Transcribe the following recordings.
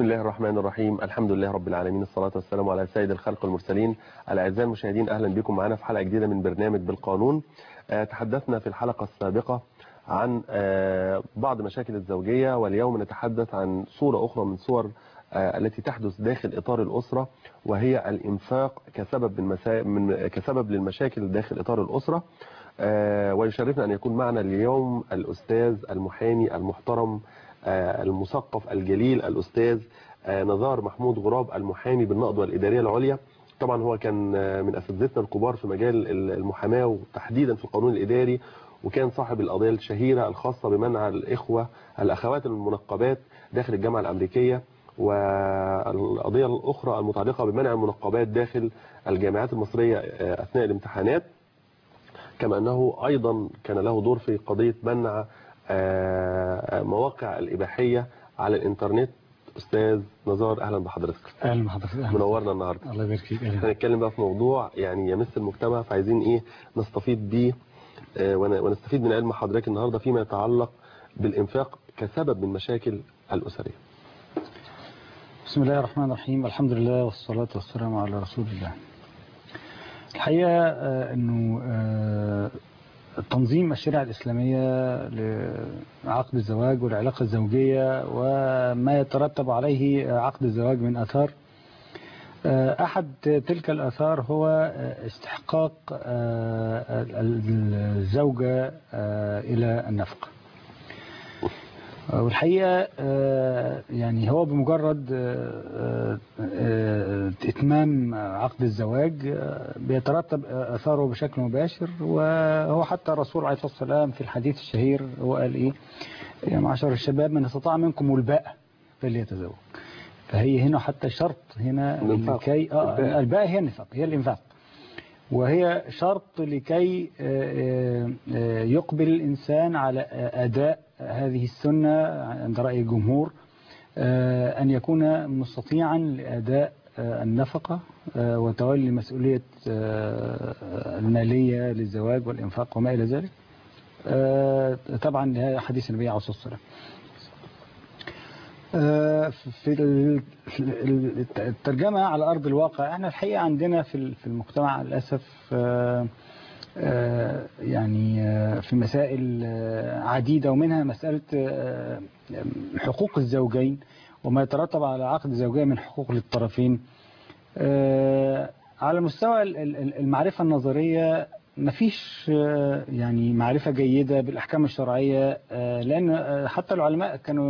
الله الرحمن الرحيم الحمد لله رب العالمين الصلاة والسلام على سيد الخلق المرسلين الأعزاء المشاهدين أهلا بكم معنا في حلقة جديدة من برنامج بالقانون آه، تحدثنا في الحلقة السابقة عن آه، بعض مشاكل الزوجية واليوم نتحدث عن صورة أخرى من صور آه، التي تحدث داخل إطار الأسرة وهي الإنفاق كسبب من مسا... من كسبب للمشاكل داخل إطار الأسرة آه، ويشرفنا أن يكون معنا اليوم الأستاذ المحامي المحترم آه، المثقف الجليل الأستاذ آه، نزار محمود غراب المحامي بالنقض والإدارية العليا طبعا هو كان آه، من أساتذتنا الكبار في مجال المحاماة وتحديدا في القانون الإداري وكان صاحب القضية الشهيرة الخاصة بمنع الإخوة الأخوات المنقبات داخل الجامعة الأمريكية والقضية الأخرى المتعلقة بمنع المنقبات داخل الجامعات المصرية آه، أثناء الامتحانات كما أنه أيضا كان له دور في قضية منع آه، مواقع الإباحية على الإنترنت أستاذ نزار أهلا بحضرتك اهلا بحضرتك أهلا. منورنا النهاردة الله يبارك فيك اهلا هنتكلم بقى في موضوع يعني يمس المجتمع فعايزين إيه نستفيد بيه آه، ون- ونستفيد من علم حضرتك النهاردة فيما يتعلق بالإنفاق كسبب من مشاكل الأسرية بسم الله الرحمن الرحيم الحمد لله والصلاة والسلام على رسول الله الحقيقة آه، أنه آه، تنظيم الشريعة الإسلامية لعقد الزواج والعلاقة الزوجية وما يترتب عليه عقد الزواج من أثار آه، أحد تلك الأثار هو آه، استحقاق آه، الزوجة آه، إلى النفقة والحقيقة آه، يعني هو بمجرد آه، آه، إتمام عقد الزواج آه، بيترتب أثاره بشكل مباشر وهو حتى الرسول عليه الصلاة والسلام في الحديث الشهير هو قال إيه يا معشر الشباب من استطاع منكم الباء فليتزوج فهي هنا حتى شرط هنا الإنفاق. لكي آه الباء. الباء هي النفاق هي الإنفاق وهي شرط لكي آه، آه، يقبل الإنسان على آه، أداء هذه السنة عند رأي الجمهور آه، أن يكون مستطيعا لأداء آه، النفقة آه، وتولي مسؤولية آه، المالية للزواج والإنفاق وما إلى ذلك آه، طبعا لهذا حديث النبي عليه الصلاة والسلام آه، في ال- ال- الترجمة على أرض الواقع احنا الحقيقة عندنا في ال- في المجتمع للأسف آه، آه، يعني آه، في مسائل آه، عديدة ومنها مسألة آه، حقوق الزوجين وما يترتب على عقد الزوجية من حقوق للطرفين آه، على مستوى ال- ال- المعرفة النظرية مفيش آه، يعني معرفة جيدة بالأحكام الشرعية آه، لأن آه، حتى العلماء كانوا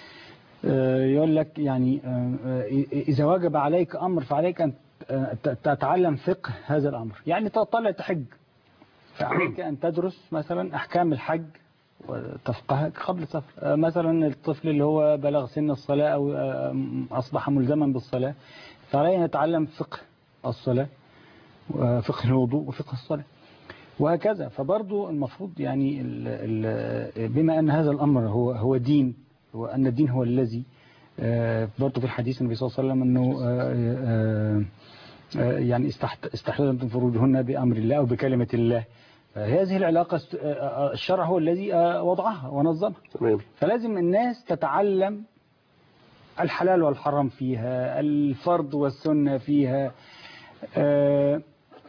آه، يقول لك يعني آه، آه، إذا وجب عليك أمر فعليك أن آه، ت- تتعلم فقه هذا الأمر يعني تطلع تحج فعليك أن تدرس مثلا أحكام الحج وتفقهها قبل السفر آه، مثلا الطفل اللي هو بلغ سن الصلاة أو آه، أصبح ملزما بالصلاة فعليه أن يتعلم فقه الصلاة وفقه الوضوء وفقه الصلاة وهكذا فبرضو المفروض يعني ال ال بما أن هذا الأمر هو هو دين وأن الدين هو الذي آه، برضو في الحديث النبي صلى الله عليه وسلم أنه آه، آه، آه، يعني استحت- استحللتم فروجهن بأمر الله أو بكلمة الله هذه العلاقة است- آه، آه، الشرع هو الذي آه، وضعها ونظمها تمام فلازم الناس تتعلم الحلال والحرام فيها الفرض والسنة فيها آه،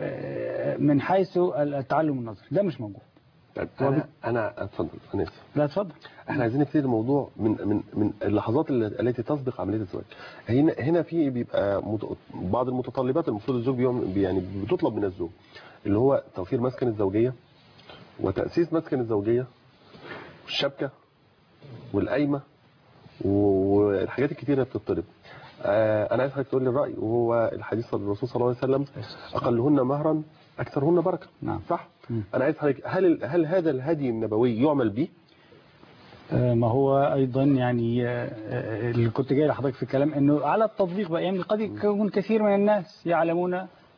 آه، من حيث التعلم النظري ده مش موجود طيب هو أنا أنا أتفضل أنا آسف لا اتفضل احنا عايزين نبتدي الموضوع من من من اللحظات اللي- التي تسبق عمليه الزواج هنا هنا في بيبقى مت- بعض المتطلبات المفروض الزوج بيعمل يعني بتطلب من الزوج اللي هو توفير مسكن الزوجيه وتاسيس مسكن الزوجيه والشبكه والقايمه و- والحاجات الكتيره اللي بتطلب آه انا عايز حضرتك تقول لي الراي وهو الحديث عن الرسول صلى الله عليه وسلم اقلهن مهرا اكثرهن بركه نعم. صح مم. انا عايز حضرتك هل ال- هل هذا الهدي النبوي يعمل به آه، ما هو ايضا يعني آه، آه، اللي كنت جاي لحضرتك في الكلام انه على التطبيق بقى يعني قد يكون كثير من الناس يعلمون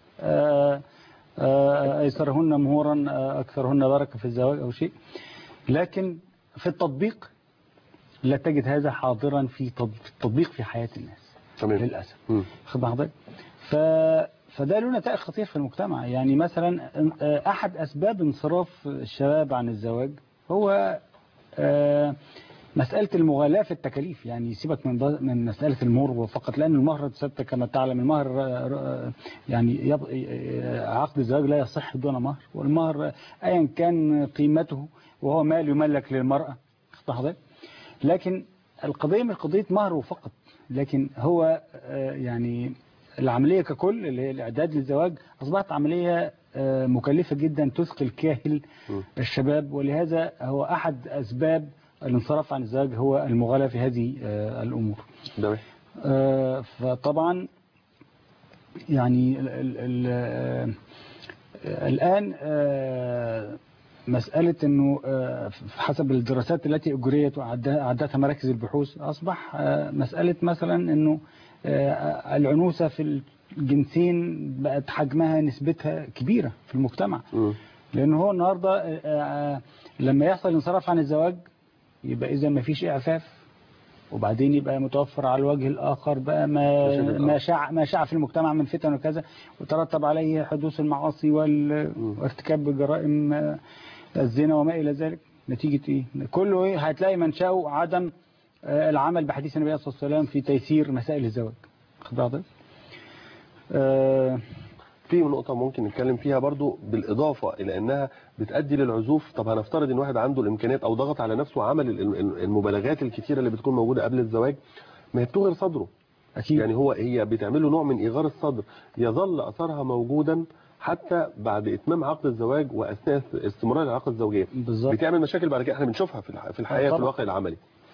آه، آه، ايسرهن مهورا آه، اكثرهن بركه في الزواج او شيء لكن في التطبيق لا تجد هذا حاضرا في تط- في التطبيق في حياه الناس تمام للاسف مم. خد بال حضرتك ف فده له نتائج خطير في المجتمع يعني مثلا آه، احد اسباب انصراف الشباب عن الزواج هو آه، مسألة المغالاة في التكاليف يعني سيبك من ض- من مسألة المهر فقط لأن المهر ثابتة كما تعلم المهر آه، آه، يعني يب... آه، عقد الزواج لا يصح دون مهر والمهر آه، أيا كان قيمته وهو مال يملك للمرأة خد حضرتك؟ لكن القضية مش قضية مهر فقط لكن هو آه، يعني العملية ككل اللي هي الإعداد للزواج أصبحت عملية آه، مكلفة جدا تثقل كاهل م. الشباب ولهذا هو أحد أسباب الانصراف عن الزواج هو المغالاة في هذه آه، الأمور ده وحش. آه، فطبعا يعني ال ال ال آه، الآن آه، مسألة أنه آه، حسب الدراسات التي أجريت وأعدتها مراكز البحوث أصبح آه، مسألة مثلا أنه آه، العنوسة في الجنسين بقت حجمها نسبتها كبيرة في المجتمع مم. لأن هو النهاردة آه، آه، لما يحصل انصراف عن الزواج يبقى إذا ما فيش إعفاف وبعدين يبقى متوفر على الوجه الآخر بقى ما مشاكل ما آخر. شاع ما شاع في المجتمع من فتن وكذا وترتب عليه حدوث المعاصي وال- وارتكاب جرائم آه، الزنا وما إلى ذلك نتيجة إيه؟ كله إيه هتلاقي منشأه عدم آه، العمل بحديث النبي صلى الله عليه وسلم في تيسير مسائل الزواج خد بالك؟ آه، في نقطة ممكن نتكلم فيها برضو بالإضافة إلى أنها بتأدي للعزوف طب هنفترض إن واحد عنده الإمكانيات أو ضغط على نفسه وعمل ال- ال- المبالغات الكتيرة اللي بتكون موجودة قبل الزواج ما هي بتغير صدره أكيد يعني هو هي بتعمل له نوع من إيغار الصدر يظل أثرها موجودا حتى بعد إتمام عقد الزواج وأثناء استمرار العلاقة الزوجية بالظبط بتعمل مشاكل بعد كده احنا بنشوفها في الح- في الحياة في طبعا. الواقع العملي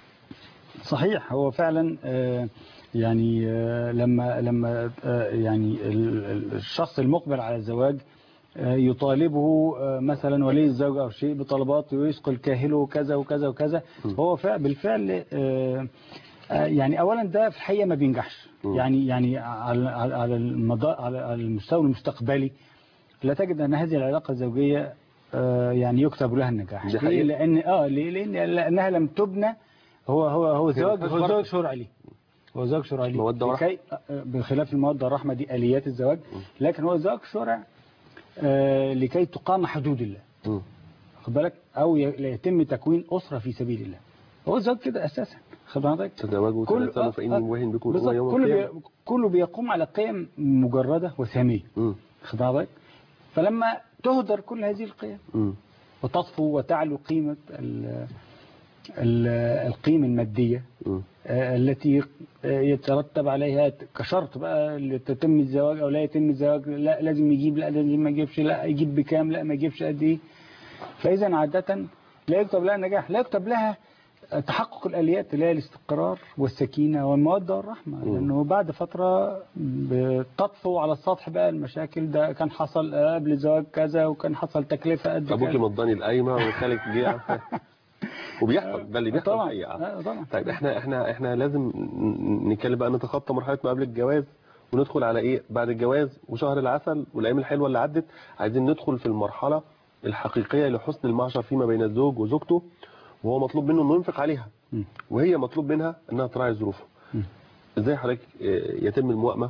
صحيح هو فعلا آه، يعني آه، لما لما آه، يعني ال- ال- الشخص المقبل على الزواج آه، يطالبه آه، مثلا ولي الزوج او شيء بطلبات ويثقل كاهله كذا وكذا وكذا هو فع- بالفعل آه، آه، يعني اولا ده في الحقيقه ما بينجحش م. يعني يعني على على على المدى على على المستوى المستقبلي لا تجد ان هذه العلاقه الزوجيه آه، يعني يكتب لها النجاح دي ليه؟ حقيقة. لان اه ليه؟ لان لانها لم تبنى هو هو هو زواج فيهاش هو فرق. زواج شرعي ليه هو زواج شرعي ليه مودة ورحمة. لكي- آه، بخلاف الموده والرحمه دي اليات الزواج لكن هو زواج شرع آه، لكي تقام حدود الله مم. خد بالك او ي- يتم تكوين اسره في سبيل الله هو الزواج كده اساسا خد بالك تزوجوا كل- تنسلوا آه، فإن آه، وهن بكم بالظبط. يوم كله القيامة بي... كله بيقوم على قيم مجرده وساميه مم. خد بالك فلما تهدر كل هذه القيم مم. وتطفو وتعلو قيمه ال... ال... القيمه الماديه مم. آه، التي آه، يترتب عليها كشرط بقى لتتم الزواج او لا يتم الزواج لا لازم يجيب لا لازم ما يجيبش لا يجيب بكام لا ما يجيبش قد ايه فاذا عاده لا يكتب لها نجاح لا يكتب لها آه، تحقق الاليات اللي هي الاستقرار والسكينه والموده والرحمه لانه بعد فتره بتطفو على السطح بقى المشاكل ده كان حصل آه، قبل الزواج كذا وكان حصل تكلفه قد ابوكي كذا مضاني القايمه وخالك جه وبيحصل ده اللي بيحصل طبعا الحقيقة. آه، طبعا طيب احنا احنا احنا لازم ن- نتكلم بقى نتخطى مرحله ما قبل الجواز وندخل على ايه بعد الجواز وشهر العسل والايام الحلوه اللي عدت عايزين ندخل في المرحله الحقيقيه لحسن المعشر فيما بين الزوج وزوجته وهو مطلوب منه انه ينفق عليها م. وهي مطلوب منها انها تراعي ظروفه م. ازاي حضرتك اه، يتم الموائمه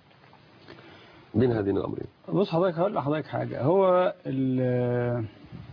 بين هذين الامرين بص حضرتك هقول لحضرتك حاجة هو ال-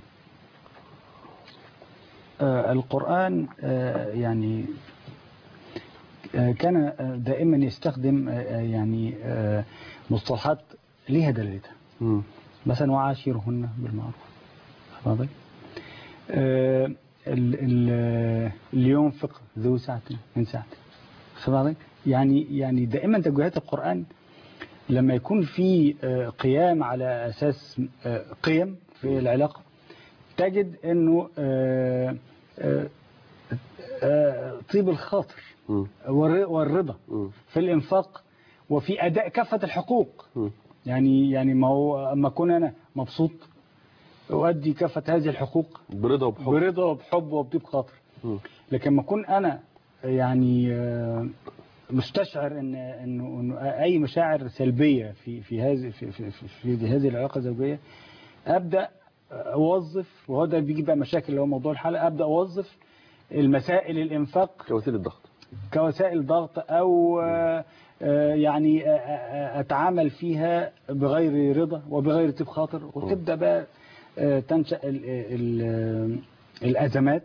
آه، القرآن آه، يعني آه، كان آه، دائما يستخدم آه، آه، يعني آه، مصطلحات ليها دلالتها مم. مثلا وعاشرهن بالمعروف واضح آه، ال- ال- اللي ينفق ذو ساعة من ساعته واضح يعني يعني دائما توجيهات القرآن لما يكون في آه، قيام على أساس آه، قيم في العلاقة تجد أنه آه، آه، آه، طيب الخاطر مم. والر- والرضا مم. في الإنفاق وفي أداء كافة الحقوق مم. يعني يعني ما هو اما اكون انا مبسوط اؤدي كافه هذه الحقوق برضا وبحب برضا وبحب وبطيب خاطر مم. لكن ما اكون انا يعني آه، مستشعر ان انه انه اي مشاعر سلبيه في في هذه في في, في, في هذه العلاقه الزوجيه ابدا اوظف وهو ده بيجي بقى مشاكل اللي هو موضوع الحلقه ابدا اوظف المسائل الانفاق كوسيله ضغط كوسائل ضغط او آه، آه، يعني آه، آه، اتعامل فيها بغير رضا وبغير طيب خاطر وتبدا بقى آه، تنشا ال- ال- الازمات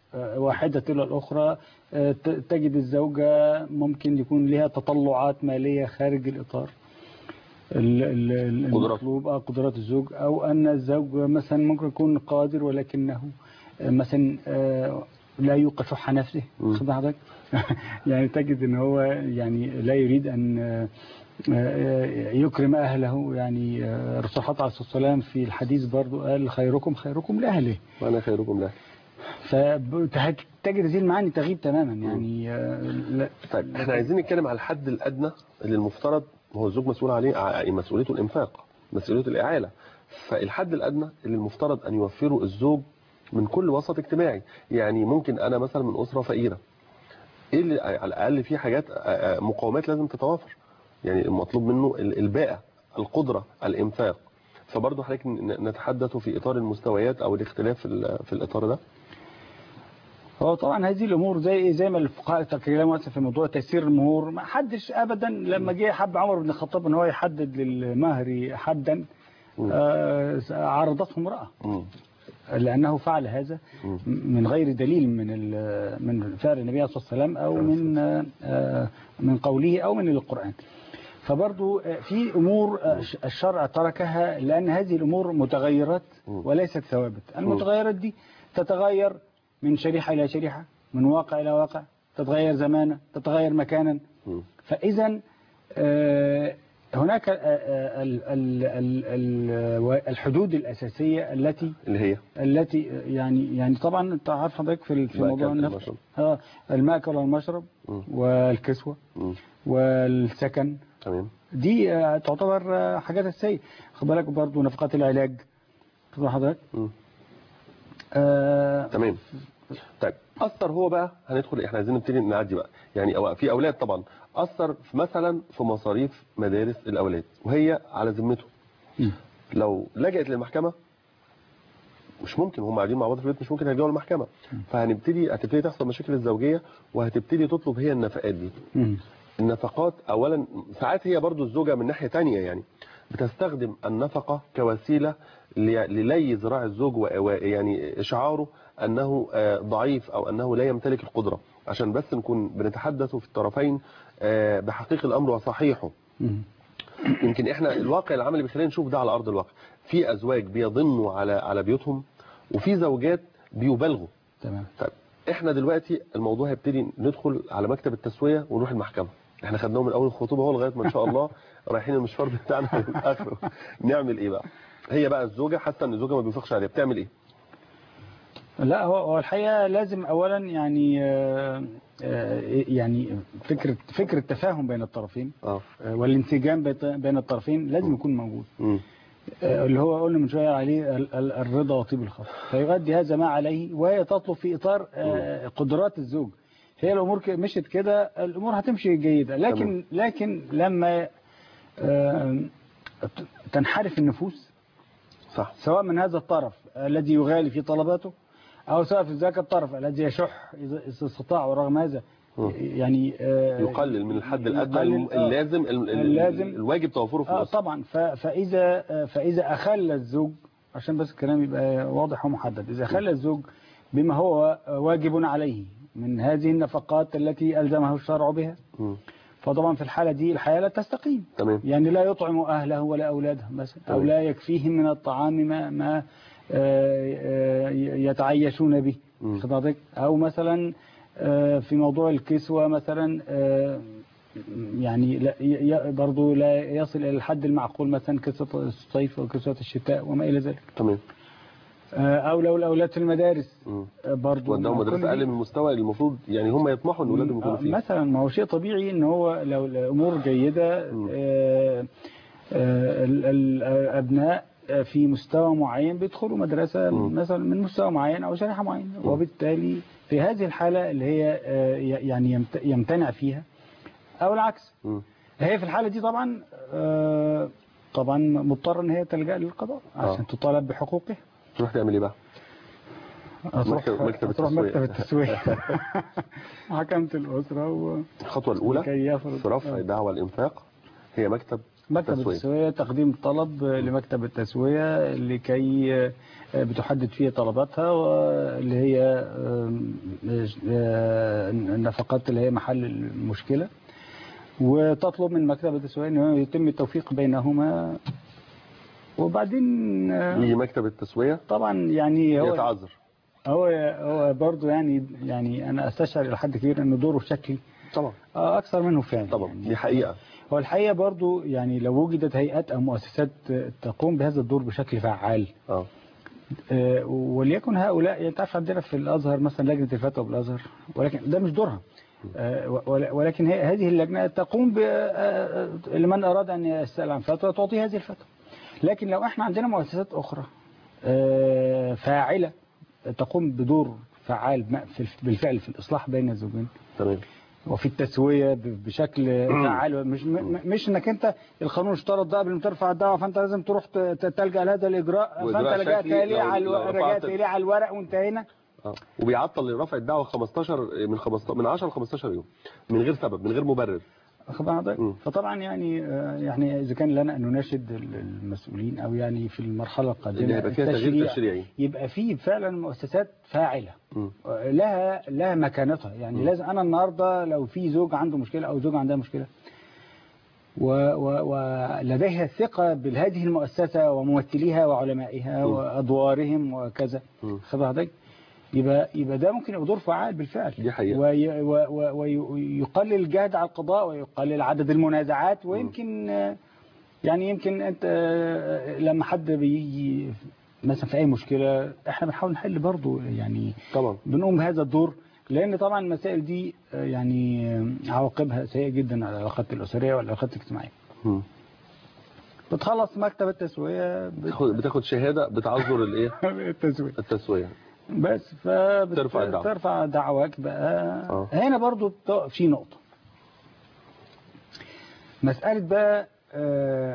آه، واحدة إلى الأخرى آه، ت- تجد الزوجة ممكن يكون لها تطلعات مالية خارج الإطار ال- ال- ال- قدرات. المطلوب آه، قدرات الزوج أو أن الزوج مثلا ممكن يكون قادر ولكنه آه، مثلا آه، لا يوقع شح نفسه مم. خد حضرتك يعني تجد ان هو يعني لا يريد ان آه، آه، يكرم اهله يعني آه، الرسول حط عليه الصلاه والسلام في الحديث برضو قال خيركم خيركم لاهله وانا خيركم له فتجد هذه المعاني تغيب تماما يعني آه، لا طيب احنا عايزين نتكلم على الحد الادنى اللي المفترض هو الزوج مسؤول عليه ع- مسؤوليته الانفاق مسؤوليته الاعاله فالحد الادنى اللي المفترض ان يوفره الزوج من كل وسط اجتماعي يعني ممكن انا مثلا من اسره فقيره ايه اللي على الاقل في حاجات آه، آه، مقومات لازم تتوافر يعني المطلوب منه ال- الباءة القدرة الانفاق فبرضه حضرتك ن- نتحدث في اطار المستويات او الاختلاف في ال- في الاطار ده هو طبعا هذه الامور زي زي ما الفقهاء تكلموا مثلا في موضوع تيسير المهور ما حدش ابدا لما جه حب عمر بن الخطاب ان هو يحدد للمهر حدا آه، عارضته امراه مم. لانه فعل هذا مم. من غير دليل من ال- من فعل النبي صلى الله عليه وسلم او من آه، من قوله او من القران فبرضو آه، في امور آه، الشرع تركها لان هذه الامور متغيرات مم. وليست ثوابت المتغيرات دي تتغير من شريحه الى شريحه من واقع الى واقع تتغير زمانا تتغير مكانا مم. فاذا آه، هناك آه، آه، ال- ال- ال- ال- الحدود الاساسيه التي اللي هي التي يعني يعني طبعا انت عارف حضرتك في في المأكل موضوع النفط والمشرب. اه الماكل والمشرب مم. والكسوه مم. والسكن تمام دي آه، تعتبر آه، حاجات اساسيه خد بالك برضه نفقات العلاج خد بالك حضرتك مم. آه تمام طيب اثر هو بقى هندخل احنا عايزين نبتدي نعدي بقى يعني أو في اولاد طبعا اثر في مثلا في مصاريف مدارس الاولاد وهي على ذمته مم. لو لجأت للمحكمه مش ممكن هم قاعدين مع بعض في البيت مش ممكن يرجعوا للمحكمه فهنبتدي هتبتدي تحصل مشاكل الزوجيه وهتبتدي تطلب هي النفقات دي مم. النفقات اولا ساعات هي برضو الزوجه من ناحيه تانية يعني بتستخدم النفقه كوسيله لي- للي ذراع الزوج و- ويعني اشعاره انه آه، ضعيف او انه لا يمتلك القدره عشان بس نكون بنتحدث في الطرفين آه، بحقيق الامر وصحيحه مم. يمكن احنا الواقع العملي بيخلينا نشوف ده على ارض الواقع في ازواج بيضنوا على على بيوتهم وفي زوجات بيبالغوا تمام طيب احنا دلوقتي الموضوع هيبتدي ندخل على مكتب التسويه ونروح المحكمه احنا خدناه من اول الخطوبه اهو لغايه ما ان شاء الله رايحين المشوار بتاعنا للاخر نعمل ايه بقى هي بقى الزوجه حاسه ان الزوجه ما بينفقش عليها بتعمل ايه لا هو هو الحقيقه لازم اولا يعني آه، آه، يعني فكره فكره تفاهم بين الطرفين اه آه، والانسجام بيت- بين الطرفين لازم يكون موجود امم آه، اللي هو قلنا من شويه عليه ال- ال- الرضا وطيب الخاطر فيؤدي هذا ما عليه وهي تطلب في اطار آه، قدرات الزوج هي الامور ك- مشت كده الامور هتمشي جيده لكن لكن لما آه، ت- تنحرف النفوس صح سواء من هذا الطرف الذي يغالي في طلباته او سواء في ذاك الطرف الذي يشح اذا إذا استطاع ورغم هذا مم. يعني آه، يقلل من الحد الادنى يقلل، آه، اللازم ال- ال- اللازم. الواجب توفره في اه الاسره طبعا ف- فاذا فاذا اخل الزوج عشان بس الكلام يبقى واضح ومحدد اذا اخل الزوج بما هو واجب عليه من هذه النفقات التي الزمه الشرع بها مم. فطبعا في الحاله دي الحياه لا تستقيم تمام يعني لا يطعم اهله ولا اولاده مثلا او تمام. لا يكفيهم من الطعام ما ما آه، آه، يتعيشون به مم. خد بالك؟ او مثلا آه، في موضوع الكسوه مثلا آه، يعني لا ي- ي- برضو لا يصل الى الحد المعقول مثلا كسوه الصيف وكسوه الشتاء وما الى ذلك تمام آه، او لو الاولاد في المدارس مم. آه، برضو وداهم كل مدرسه دي- اقل من المستوى اللي المفروض يعني هم يطمحوا ان اولادهم يكونوا آه، فيه مثلا ما هو شيء طبيعي ان هو لو الامور جيده مم. آه، آه، ال- ال- الابناء آه، في مستوى معين بيدخلوا مدرسه مم. مثلا من مستوى معين او شريحه معينه وبالتالي في هذه الحاله اللي هي آه، ي- يعني يمت- يمتنع فيها او العكس مم. هي في الحاله دي طبعا آه، طبعا مضطره ان هي تلجا للقضاء آه. عشان تطالب بحقوقها تروح تعمل ايه بقى هتروح مكتب- مكتب هتروح التسوية. مكتب التسويه محكمه الاسره و الخطوه الاولى لكي يفرض في رفع آه. دعوى الانفاق هي مكتب مكتب التسوية. التسوية تقديم طلب لمكتب التسوية لكي بتحدد فيه طلباتها واللي هي النفقات اللي هي محل المشكلة وتطلب من مكتب التسوية أنه يتم التوفيق بينهما وبعدين يجي مكتب التسوية طبعا يعني هو يتعذر هو هو برضه يعني يعني انا استشعر الى حد كبير انه دوره شكلي طبعا آه، اكثر منه فعل طبعا يعني. دي حقيقة هو الحقيقه برضه يعني لو وجدت هيئات او مؤسسات تقوم بهذا الدور بشكل فعال اه آه، وليكن هؤلاء يعني تعرف عندنا في الازهر مثلا لجنه الفتوى بالازهر ولكن ده مش دورها آه، ول- ولكن هي هذه اللجنه تقوم ب آه، لمن اراد ان يسال عن فتوى تعطي هذه الفتوى لكن لو احنا عندنا مؤسسات اخرى آه، فاعله تقوم بدور فعال ب- في- بالفعل في الاصلاح بين الزوجين تمام وفي التسويه ب- بشكل فعال مش م- م- مش انك انت القانون اشترط ده قبل ما ترفع الدعوه فانت لازم تروح ت- ت- تلجا لهذا الاجراء وإجراء فانت لجأت شكلي اليه لو- على لو الو- رفعت- رجعت اليه على الورق وانتهينا اه وبيعطل رفع الدعوة 15 من 15 من 10 ل 15 يوم من غير سبب من غير مبرر واخد بال حضرتك؟ مم. فطبعا يعني آه، يعني اذا كان لنا ان نناشد ال- المسؤولين او يعني في المرحله القادمه اللي هيبقى فيها تغيير التشريع، تشريعي يبقى في فعلا مؤسسات فاعله مم. لها لها مكانتها يعني مم. لازم انا النهارده لو في زوج عنده مشكله او زوجه عندها مشكله و- و- ولديها ثقه بهذه المؤسسه وممثليها وعلمائها مم. وادوارهم وكذا مم. خد حضرتك يبقى يبقى ده ممكن يبقى دور فعال بالفعل دي حقيقة. وي- و- و- ويقلل الجهد على القضاء ويقلل عدد المنازعات ويمكن آه، يعني يمكن انت آه، لما حد بيجي مثلا في اي مشكله احنا بنحاول نحل برضه يعني طبعا بنقوم بهذا الدور لان طبعا المسائل دي آه، يعني آه، عواقبها سيئه جدا على العلاقات الاسريه والعلاقات الاجتماعيه مم. بتخلص مكتب التسويه بتاخد بتاخد شهادة بتعذر الايه التسويه التسوية بس ترفع الدعوة. ترفع دعواك بقى آه. هنا برضو بت- في نقطة مسألة بقى آه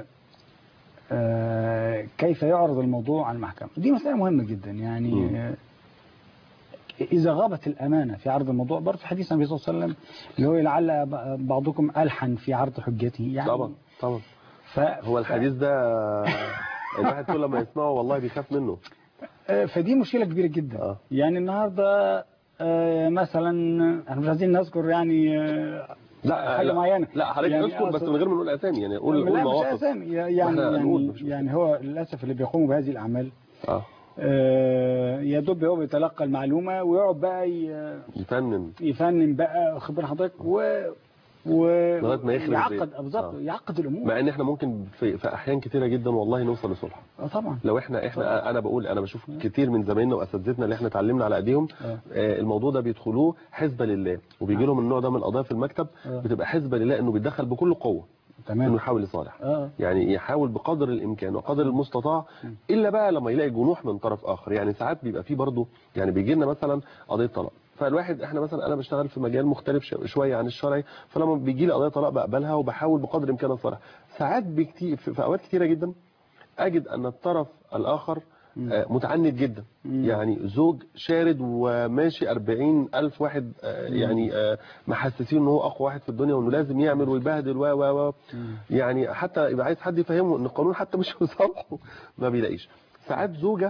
آه كيف يعرض الموضوع على المحكمة دي مسألة مهمة جدا يعني مم. آه إذا غابت الأمانة في عرض الموضوع برضه في حديث النبي صلى الله عليه وسلم اللي هو لعل ب- بعضكم ألحن في عرض حجته يعني طبعا طبعا ف... هو الحديث ده الواحد كل ما يسمعه والله بيخاف منه آه، فدي مشكلة كبيرة جدا آه. يعني النهاردة آه، مثلا احنا مش عايزين نذكر يعني آه، لا حاجة لا معينة لا حضرتك يعني اذكر بس أقصد- من غير ما نقول اسامي يعني قول لا قول مش مواقف أسامي يعني إحنا هنقول يعني, مش يعني هو للأسف اللي بيقوموا بهذه الأعمال اه آه، يا دوب هو بيتلقى المعلومة ويقعد بقى ي- يفنن يفنن بقى خبر حضرتك و و لغاية ما يخرب يعقد البيت. بالظبط آه. يعقد الأمور مع ان احنا ممكن في, في احيان كتيره جدا والله نوصل لصلح اه طبعا لو احنا احنا انا بقول انا بشوف كتير من زمايلنا واساتذتنا اللي احنا اتعلمنا على ايديهم آه. آه، الموضوع ده بيدخلوه حسبه لله وبيجي لهم النوع ده من القضايا في المكتب آه. بتبقى حسبه لله انه بيتدخل بكل قوه انه تمام يحاول يصالح اه يعني يحاول بقدر الامكان وقدر المستطاع الا بقى لما يلاقي جنوح من طرف اخر يعني ساعات بيبقى فيه برضه يعني بيجي لنا مثلا قضيه طلاق فالواحد احنا مثلا انا بشتغل في مجال مختلف شو- شويه عن الشرعي فلما بيجي لي قضيه طلاق بقبلها وبحاول بقدر الامكان اصالح ساعات بكتير في في اوقات كتيره جدا اجد ان الطرف الاخر آه، متعنت جدا يعني زوج شارد وماشي 40 ألف واحد آه، يعني آه، محسسين ان هو اقوى واحد في الدنيا وانه لازم يعمل ويبهدل و و و يعني حتى يبقى عايز حد يفهمه ان القانون حتى مش في صالحه ما بيلاقيش ساعات زوجة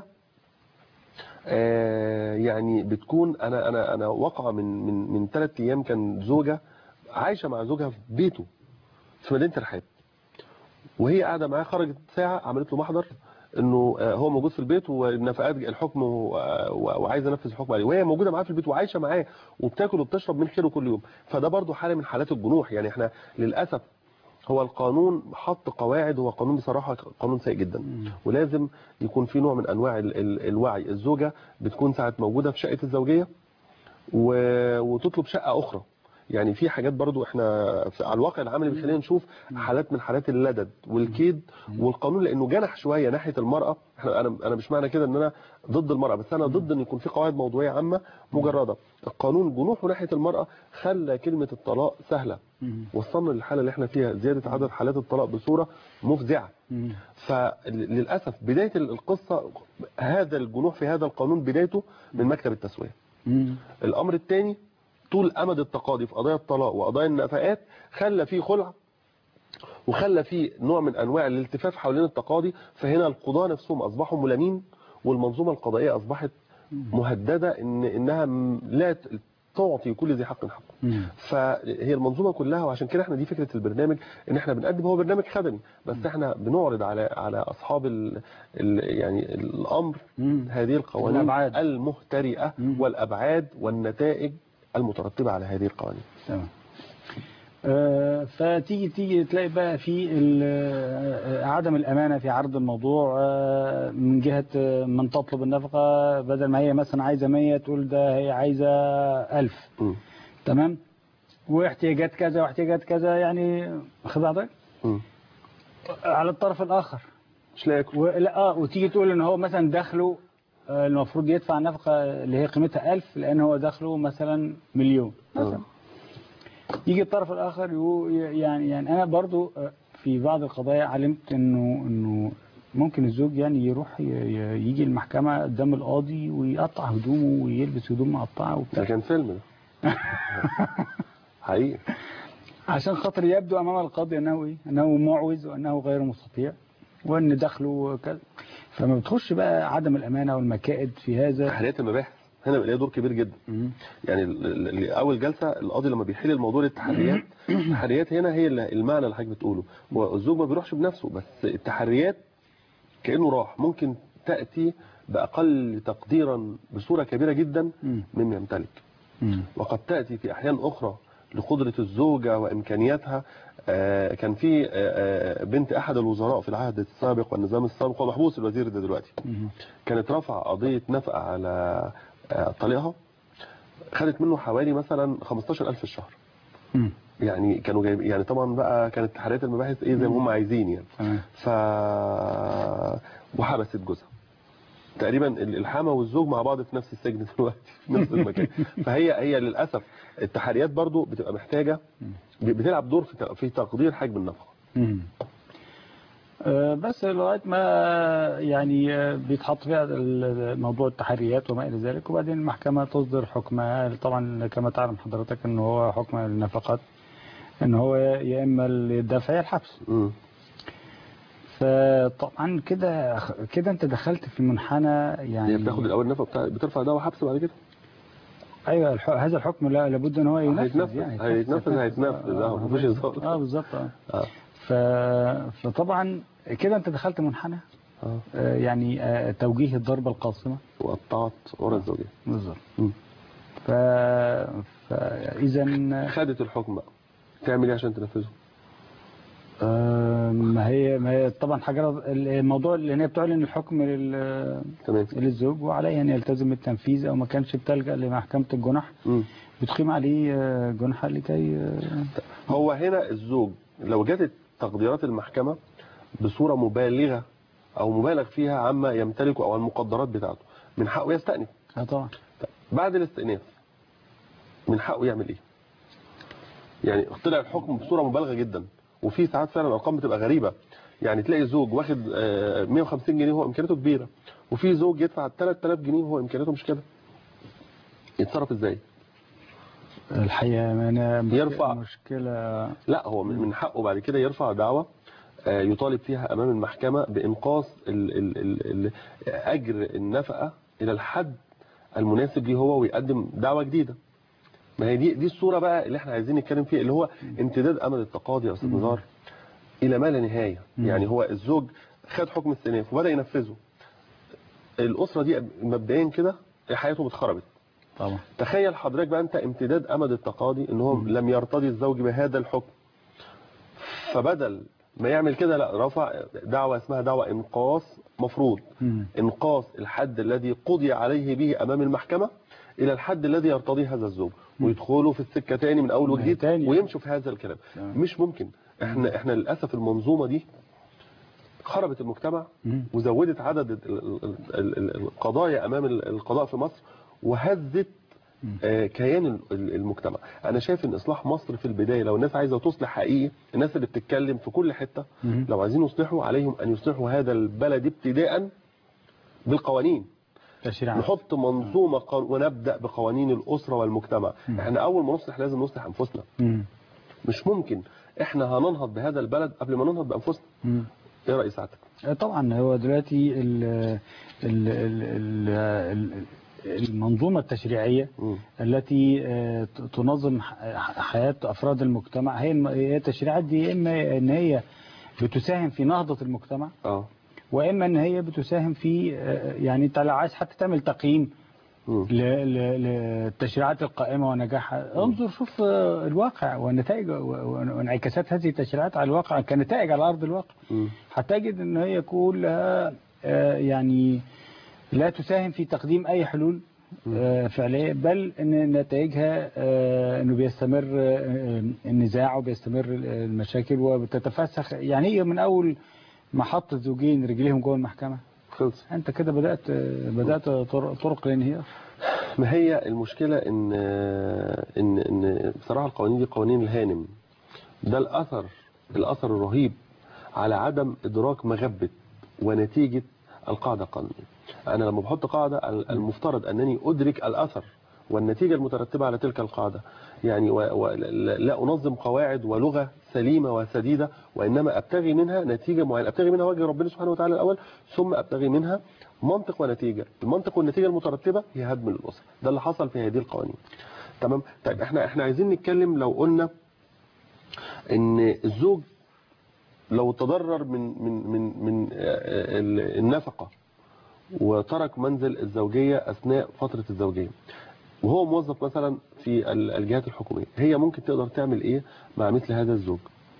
آه، يعني بتكون انا انا انا واقعه من من من ثلاث ايام كان زوجة عايشة مع زوجها في بيته في مدينة الرحاب وهي قاعدة معاه خرجت ساعة عملت له محضر انه آه، هو موجود في البيت والنفقات الحكم و- و- وعايز ينفذ الحكم عليه وهي موجودة معاه في البيت وعايشة معاه وبتاكل وبتشرب من خيره كل يوم فده برضو حالة من حالات الجنوح يعني احنا للأسف هو القانون حط قواعد هو قانون بصراحة قانون سيء جدا ولازم يكون في نوع من انواع ال- ال- الوعي الزوجة بتكون ساعة موجودة في شقة الزوجية و- وتطلب شقة أخرى يعني في حاجات برضو احنا في على الواقع العملي بيخلينا نشوف حالات من حالات اللدد والكيد والقانون لانه جنح شويه ناحيه المراه احنا انا انا مش معنى كده ان انا ضد المراه بس انا ضد ان يكون في قواعد موضوعيه عامه مجرده القانون جنوحه ناحيه المراه خلى كلمه الطلاق سهله وصلنا للحاله اللي احنا فيها زياده عدد حالات الطلاق بصوره مفزعه فللاسف بدايه القصه هذا الجنوح في هذا القانون بدايته من مكتب التسويه الامر الثاني طول امد التقاضي في قضايا الطلاق وقضايا النفقات خلى فيه خلع وخلى فيه نوع من انواع الالتفاف حوالين التقاضي فهنا القضاة نفسهم اصبحوا ملامين والمنظومة القضائية اصبحت مهددة ان انها م- لا ت- تعطي كل ذي حق حقه مم. فهي المنظومه كلها وعشان كده احنا دي فكره البرنامج ان احنا بنقدم هو برنامج خدمي بس احنا بنعرض على على اصحاب ال ال يعني الامر مم. هذه القوانين الأبعاد. المهترئه مم. والابعاد والنتائج المترتبه على هذه القوانين تمام آه، فتيجي تيجي تلاقي بقى في ال- آه، عدم الأمانة في عرض الموضوع آه، من جهة آه، من تطلب النفقة بدل ما هي مثلا عايزة 100 تقول ده هي عايزة 1000 مم. تمام واحتياجات كذا واحتياجات كذا يعني واخد بعضك مم. على الطرف الآخر مش لا ياكل ولا اه وتيجي تقول ان هو مثلا دخله آه، المفروض يدفع نفقة اللي هي قيمتها 1000 لأن هو دخله مثلا مليون مثلا يجي الطرف الآخر يقول يعني يعني أنا برضو آه، في بعض القضايا علمت إنه إنه ممكن الزوج يعني يروح ي- ي- يجي المحكمة قدام القاضي ويقطع هدومه ويلبس هدوم مقطعة ده وبتاع كان فيلم ده حقيقي عشان خاطر يبدو أمام القاضي أنه إيه؟ أنه معوز وأنه غير مستطيع وأن دخله كذا فما بتخش بقى عدم الأمانة والمكائد في هذا تحريات المباحث هنا بقى ليها دور كبير جدا مم. يعني ال- ال- اول جلسه القاضي لما بيحل الموضوع للتحريات التحريات هنا هي اللي- المعنى اللي حضرتك بتقوله هو الزوج ما بيروحش بنفسه بس التحريات كانه راح ممكن تاتي باقل تقديرا بصوره كبيره جدا مم. مما يمتلك مم. وقد تاتي في احيان اخرى لقدره الزوجه وامكانياتها آه، كان في آه، آه، بنت احد الوزراء في العهد السابق والنظام السابق ومحبوس الوزير ده دلوقتي مم. كانت رفع قضية نفقة على آه، طليقها خدت منه حوالي مثلا 15000 في الشهر مم. يعني كانوا جايب يعني طبعا بقى كانت تحريات المباحث ايه زي ما هم عايزين يعني تمام ف وحبست جوزها تقريبا ال- الحما والزوج مع بعض في نفس السجن دلوقتي في نفس المكان فهي هي للاسف التحريات برضو بتبقى محتاجه ب- بتلعب دور في ت- في تقدير حجم النفقه مم. آه، بس لغايه ما يعني آه، بيتحط فيها ال- موضوع التحريات وما الى ذلك وبعدين المحكمه تصدر حكمها طبعا كما تعلم حضرتك ان هو حكم النفقات ان هو يا اما الدفع يا الحبس مم. فطبعا كده كده انت دخلت في منحنى يعني هي بتاخد الاول النفقه بتاع بترفع دعوى حبس بعد كده ايوه الح- هذا الحكم لا لابد ان هو ينفذ هيتنفذ، يعني هيتنفذ، هيتنفذ، اه، مفيش هزار. اه بالظبط اه اه ف... فطبعا كده انت دخلت منحنى اه آه، يعني آه، توجيه الضربة القاصمة وقطعت ورا الزوجيه بالظبط مم. ف... فإذا خدت الحكم بقى تعمل ايه عشان تنفذه آه، ما هي ما هي طبعا حاجة الموضوع اللي هي بتعلن الحكم لل... تمام للزوج وعليه أن يلتزم بالتنفيذ أو ما كانش بتلجأ لمحكمة الجنح مم. بتقيم عليه آه، جنحة لكي آه، هو هنا الزوج لو جت تقديرات المحكمة بصورة مبالغة أو مبالغ فيها عما يمتلكه أو المقدرات بتاعته من حقه يستأنف آه، طبعا طيب، بعد الاستئناف من حقه يعمل إيه؟ يعني طلع الحكم بصورة مبالغة جدا وفي ساعات فعلا الأرقام بتبقى غريبة يعني تلاقي زوج واخد آه، 150 جنيه وهو إمكانياته كبيرة وفي زوج يدفع 3000 جنيه وهو إمكانياته مش كده يتصرف إزاي؟ الحقيقة أنا مشكلة- يرفع. مشكلة لا هو من من حقه بعد كده يرفع دعوة آه، يطالب فيها أمام المحكمة بإنقاص ال ال ال ال أجر النفقة إلى الحد المناسب ليه هو ويقدم دعوة جديدة ما هي دي دي الصورة بقى اللي احنا عايزين نتكلم فيها اللي هو امتداد أمد التقاضي يا أستاذ نزار إلى ما لا نهاية مم. يعني هو الزوج خد حكم استئناف وبدأ ينفذه الأسرة دي مبدئيا كده حياته اتخربت طبعا تخيل حضرتك بقى انت امتداد امد التقاضي ان هو لم يرتضي الزوج بهذا الحكم فبدل ما يعمل كده لا رفع دعوة اسمها دعوة انقاص مفروض مم. انقاص الحد الذي قضي عليه به امام المحكمة الى الحد الذي يرتضيه هذا الزوج ويدخلوا في السكة تاني من اول وجديد تاني. ويمشوا في هذا الكلام تمام. مش ممكن احنا احنا للاسف المنظومة دي خربت المجتمع مم. وزودت عدد ال- ال- ال- ال- القضايا امام ال- القضاء في مصر وهزت آه، كيان ال- ال- المجتمع انا شايف ان اصلاح مصر في البدايه لو الناس عايزه تصلح حقيقي الناس اللي بتتكلم في كل حته مم. لو عايزين يصلحوا عليهم ان يصلحوا هذا البلد ابتداء بالقوانين تشريع نحط منظومه قان- ونبدا بقوانين الاسره والمجتمع احنا اول ما نصلح لازم نصلح انفسنا مم. مش ممكن احنا هننهض بهذا البلد قبل ما ننهض بانفسنا مم. ايه راي سعادتك طبعا هو دلوقتي ال ال ال ال المنظومة التشريعية مم. التي آه، ت- تنظم ح- حياة أفراد المجتمع هي الم- هي التشريعات دي إما إن هي بتساهم في نهضة المجتمع اه وإما إن هي بتساهم في آه، يعني أنت لو عايز حتى تعمل تقييم مم. ل- ل- للتشريعات القائمة ونجاحها انظر شوف آه، الواقع ونتائج و- و- وانعكاسات هذه التشريعات على الواقع كنتائج على أرض الواقع مم. هتجد ان هي كلها آه، يعني لا تساهم في تقديم اي حلول آه، فعليه بل ان نتائجها آه، انه بيستمر آه، النزاع وبيستمر المشاكل وبتتفسخ يعني هي من اول ما حط زوجين رجليهم جوه المحكمه خلص انت كده بدات بدات طرق, طرق الانهيار ما هي المشكلة ان ان ان بصراحة القوانين دي قوانين الهانم ده الاثر الاثر الرهيب على عدم ادراك مغبة ونتيجة القاعدة القانونية انا لما بحط قاعدة المفترض انني ادرك الاثر والنتيجة المترتبة على تلك القاعدة يعني و... و... لا انظم قواعد ولغة سليمة وسديدة وانما ابتغي منها نتيجة معينة ابتغي منها وجه ربنا سبحانه وتعالى الاول ثم ابتغي منها منطق ونتيجة المنطق والنتيجة المترتبة هي هدم الأسرة ده اللي حصل في هذه القوانين تمام طيب احنا احنا عايزين نتكلم لو قلنا ان الزوج لو تضرر من من من من آه، ال- النفقة وترك منزل الزوجية أثناء فترة الزوجية وهو موظف مثلا في ال- الجهات الحكومية هي ممكن تقدر تعمل ايه مع مثل هذا الزوج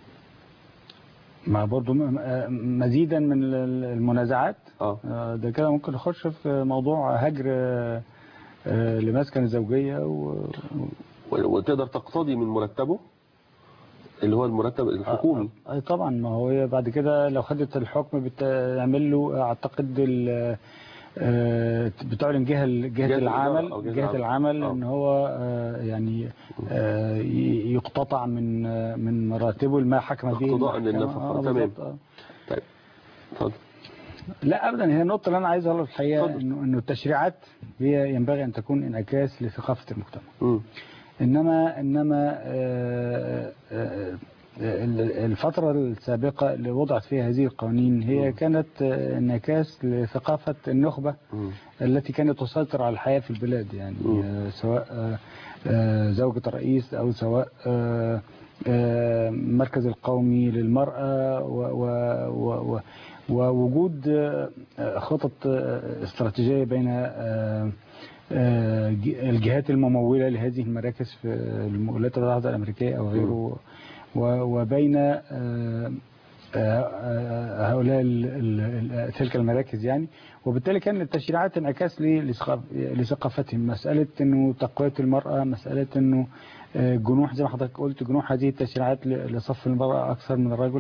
مع برضو م- آه، مزيدا من ال- المنازعات اه آه، ده كده ممكن نخش في موضوع هجر آه، آه، لمسكن الزوجية و... و- وتقدر تقتضي من مرتبه اللي هو المرتب الحكومي اي طبعا ما هو هي بعد كده لو خدت الحكم بتعمل له اعتقد ال- آه، بتعلن جهه جهه جهة العمل الإدارة أو جهة جهه العمل. العمل آه. ان هو آه، يعني آه، ي- يقتطع من آه، من راتبه ما حكم به اقتضاء المحكمة. للنفقة. آه، تمام. بالظبط، آه. طيب اتفضل لا ابدا هي النقطه اللي انا عايز اقولها الحقيقه اتفضل. انه انه التشريعات هي ينبغي ان تكون انعكاس لثقافه المجتمع مم. انما انما آه، آه، ال- الفترة السابقة اللي وضعت فيها هذه القوانين هي كانت آه، انعكاس لثقافة النخبة مم. التي كانت تسيطر على الحياة في البلاد يعني مم. آه، سواء آه، آه، زوجة الرئيس أو سواء آه، آه، المركز القومي للمرأة و- و- و- و- ووجود آه، آه، خطط آه، استراتيجية بين آه، آه، ج- الجهات الممولة لهذه المراكز في الولايات المتحدة الأمريكية أو غيره و- وبين آه، آه، آه، هؤلاء ال- ال- ال- تلك المراكز يعني وبالتالي كان التشريعات انعكاس ل- لثقاف- لثقافتهم مسألة انه تقوية المرأة مسألة انه آه، جنوح زي ما حضرتك قلت جنوح هذه التشريعات ل- لصف المرأة أكثر من الرجل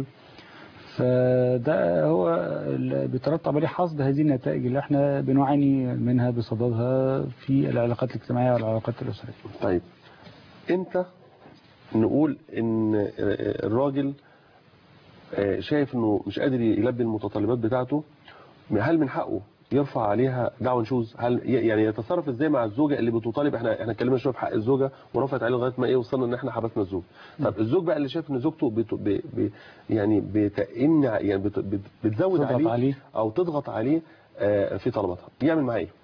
فده هو اللي بيترتب عليه حصد هذه النتائج اللي احنا بنعاني منها بصددها في العلاقات الاجتماعية والعلاقات الأسرية طيب امتى نقول ان الراجل آه، شايف انه مش قادر يلبي المتطلبات بتاعته هل من حقه يرفع عليها دعوى نشوز هل ي- يعني يتصرف ازاي مع الزوجه اللي بتطالب احنا احنا اتكلمنا شويه في حق الزوجه ورفعت عليه لغايه ما ايه وصلنا ان احنا حبسنا الزوج طب الزوج بقى اللي شايف ان زوجته بت ب ب يعني بتئن ع- يعني بت بت بتزود تضغط عليه, عليه. او تضغط عليه آه، في طلباتها يعمل معاه ايه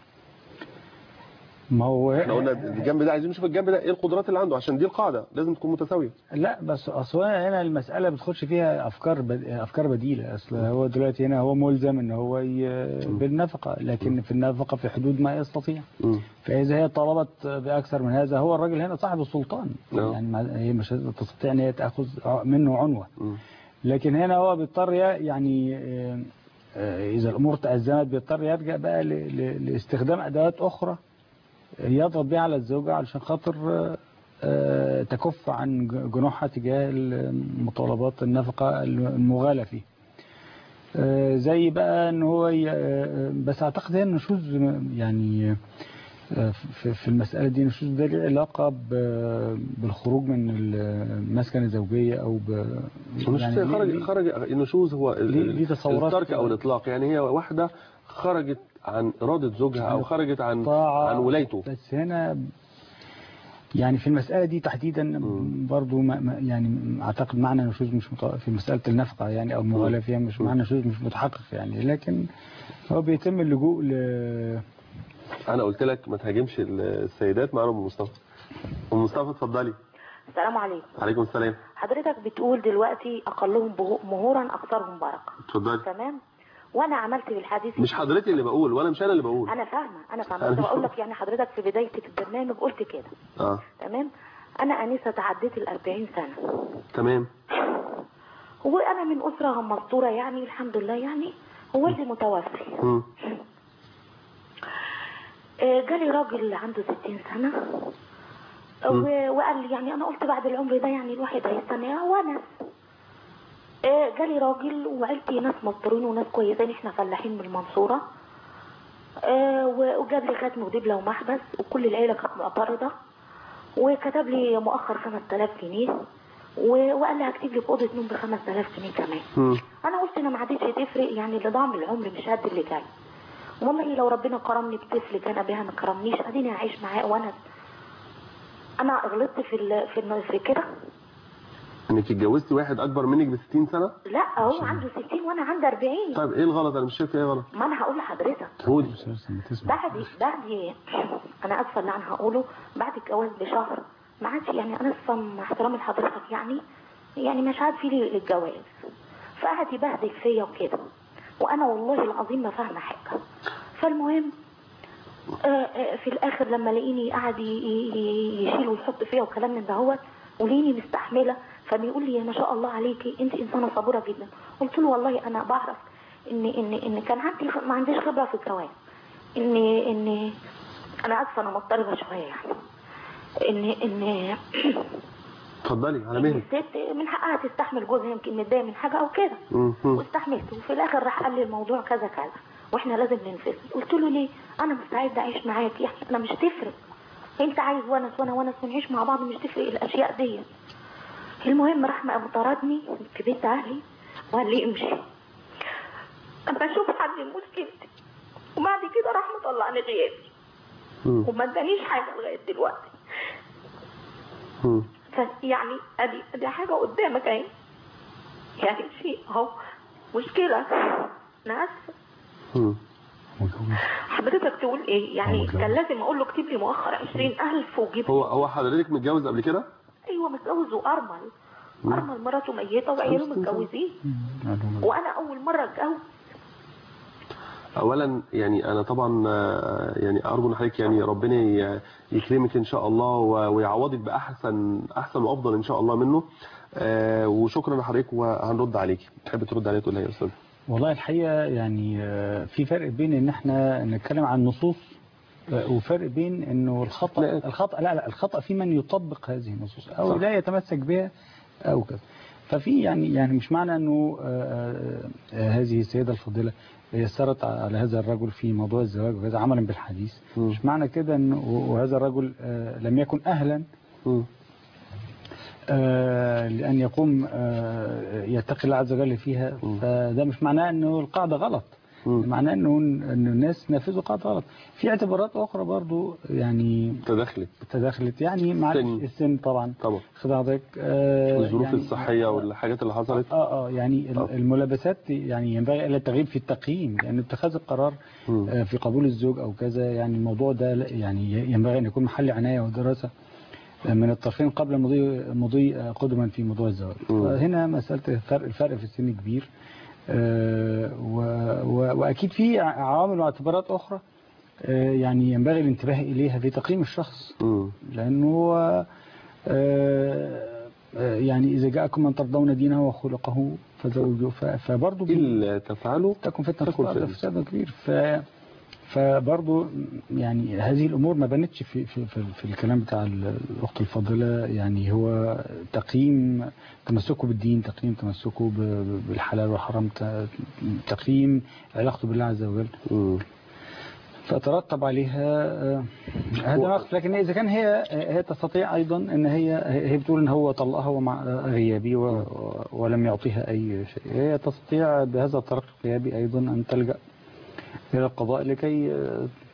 ما هو احنا قلنا الجنب ده عايزين نشوف الجنب ده ايه القدرات اللي عنده عشان دي القاعده لازم تكون متساويه لا بس اصل هنا المساله بتخش فيها افكار بد... افكار بديله اصل هو دلوقتي هنا هو ملزم ان هو ي... بالنفقه لكن في النفقه في حدود ما يستطيع مم. فاذا هي طلبت باكثر من هذا هو الراجل هنا صاحب السلطان نعم. يعني ما- هي مش تستطيع ان هي تاخذ منه عنوه مم. لكن هنا هو بيضطر ي- يعني آه، آه، اذا الامور تازمت بيضطر يلجا بقى ل... ل... لاستخدام ادوات اخرى يضغط بيها على الزوجة علشان خاطر آه، آه، تكف عن ج- جنوحها تجاه مطالبات النفقة المغالى فيه آه، زي بقى ان هو ي- آه، بس اعتقد هي النشوز يعني آه، في في المسألة دي النشوز ده ليه علاقة ب- بالخروج من المسكن الزوجية او ب النشوز يعني هي ليه- خرج ليه- خرج النشوز هو ال- ليه- ال- ليه تصورات الترك كده؟ او الاطلاق يعني هي واحده خرجت عن اراده زوجها او خرجت عن طاعة عن ولايته بس هنا يعني في المسألة دي تحديدا برضو ما ما- يعني أعتقد معنى نشوز مش مت... في مسألة النفقة يعني أو المغالاة فيها مش معنى نشوز مش متحقق يعني لكن هو بيتم اللجوء ل انا قلت لك ما تهاجمش السيدات معانا ام مصطفى ام مصطفى اتفضلي السلام عليكم عليكم السلام حضرتك بتقول دلوقتي اقلهم بهو- مهورا اكثرهم بركه اتفضلي تمام وانا عملت بالحديث مش حضرتك اللي بقول ولا مش انا اللي بقول انا فاهمه انا فاهمه أنا بس مش بقول لك يعني حضرتك في بدايه البرنامج قلت كده اه تمام انا انسه تعديت ال 40 سنه تمام وانا من اسره مستوره يعني الحمد لله يعني والدي متوفي مم. آه، جالي راجل عنده 60 سنة و- وقال لي يعني انا قلت بعد العمر ده يعني الواحد هيستنى ونس آه، جالي راجل وعيلتي ناس مصريين وناس كويسين احنا فلاحين من المنصورة آه، و- وجاب لي ختم ودبلة ومحبس وكل العيلة كانت معترضة وكتب لي مؤخر 5000 جنيه و- وقال لي هكتب لك اوضه نوم ب 5000 جنيه كمان مم. انا قلت انا ما عادتش تفرق يعني اللي ضاع من العمر مش قد اللي جاي والله لو ربنا كرمني بطفل كان بها ما كرمنيش اديني هعيش معاه وانا انا غلطت في ال... في ال... في كده انك اتجوزتي واحد اكبر منك ب 60 سنه لا هو عنده 60 وانا عندي 40 طيب ايه الغلط انا مش شايف ايه غلط ما انا هقول لحضرتك قولي بعد بعد انا اسفه اللي انا هقوله بعد الجواز بشهر ما عادش يعني انا اسفه مع احترامي لحضرتك يعني يعني مش عاد في لي الجواز فقعد يبهدل فيا وكده وانا والله العظيم ما فاهمه حاجه فالمهم آه، آه، في الاخر لما لقيني قعد ي- ي- يشيل ويحط فيا وكلام من دهوت ولقيني مستحمله فبيقول لي ما شاء الله عليكي انت انسانه صبوره جدا قلت له والله انا بعرف ان ان ان كان عندي ما عنديش خبره في الجواز ان ان انا اسفه انا مضطربه شويه يعني ان ان اتفضلي على إن مهلك الست من حقها تستحمل جوزها يمكن متضايق من حاجه او كده مم. مم. واستحملت وفي الاخر راح قال لي الموضوع كذا كذا واحنا لازم ننفصل قلت له ليه انا مستعده اعيش معاك يعني انا مش تفرق انت عايز ونس وانا ونس ونعيش مع بعض مش تفرق الاشياء دي المهم راح ما طردني في بيت اهلي وقال لي امشي اما اشوف حل مشكلتي وبعد كده راح مطلعني غيابي مم. وما ادانيش حاجه لغايه دلوقتي مم. فيعني ادي ادي حاجه قدامك اهي يعني شيء اهو مشكله انا اسفه مم. حضرتك تقول ايه يعني كان لازم اقول له اكتب لي مؤخر 20000 وجيب هو هو حضرتك متجوز قبل كده ايوه متجوز وارمل ارمل مراته ميته وعياله متجوزين وانا اول مره اتجوز اولا يعني انا طبعا آه، يعني ارجو ان حضرتك يعني ربنا ي- يكرمك ان شاء الله و- ويعوضك باحسن احسن وافضل ان شاء الله منه آه، وشكرا لحضرتك وهنرد عليك تحب ترد عليا تقول ايه يا استاذ والله الحقيقة يعني آه، في فرق بين ان احنا نتكلم عن نصوص آه، وفرق بين انه الخطأ لا. الخطأ لا لا الخطأ في من يطبق هذه النصوص او صح. لا يتمسك بها او كذا ففي يعني يعني مش معنى انه آه، آه، هذه السيدة الفاضلة يسرت على هذا الرجل في موضوع الزواج وكذا عملا بالحديث مم. مش معنى كده انه وهذا الرجل آه، لم يكن اهلا مم. آه، لأن يقوم آه، يتقي الله عز وجل فيها مم. فده مش معناه أنه القاعدة غلط مم. معناه أنه أنه الناس نفذوا قاعدة غلط في اعتبارات أخرى برضو يعني تدخلت تدخلت يعني مع السن. السن طبعا طبعا خد حضرتك آه، الظروف يعني الصحيه والحاجات اللي حصلت اه اه يعني ال- آه. الملابسات يعني ينبغي الا التغيير في التقييم لان اتخاذ القرار مم. آه، في قبول الزوج او كذا يعني الموضوع ده لا- يعني ينبغي ان يكون محل عنايه ودراسه آه، من الطرفين قبل المضي مضي آه، قدما في موضوع الزواج مم. فهنا مساله الفرق الفرق في السن كبير آه، و- و- واكيد في عوامل واعتبارات اخرى آه، يعني ينبغي الانتباه اليها في تقييم الشخص مم. لأنه آه، آه، يعني إذا جاءكم من ترضون دينه وخلقه فزوجوه ف- فبرضه إلا تفعلوا تكن فتنة تكن في الأرض فتنة. فساد كبير ف فبرضه يعني هذه الأمور ما بانتش في, في, في, في الكلام بتاع ال- الأخت الفاضلة يعني هو تقييم تمسكه بالدين تقييم تمسكه ب- ب- بالحلال والحرام ت- تقييم علاقته بالله عز وجل مم. فترتب عليها آه، هذا نقص لكن اذا كان هي هي تستطيع ايضا ان هي هي بتقول ان هو طلقها ومع غيابي و- و- ولم يعطيها اي شيء هي تستطيع بهذا الطريق الغيابي ايضا ان تلجا الى القضاء لكي آه،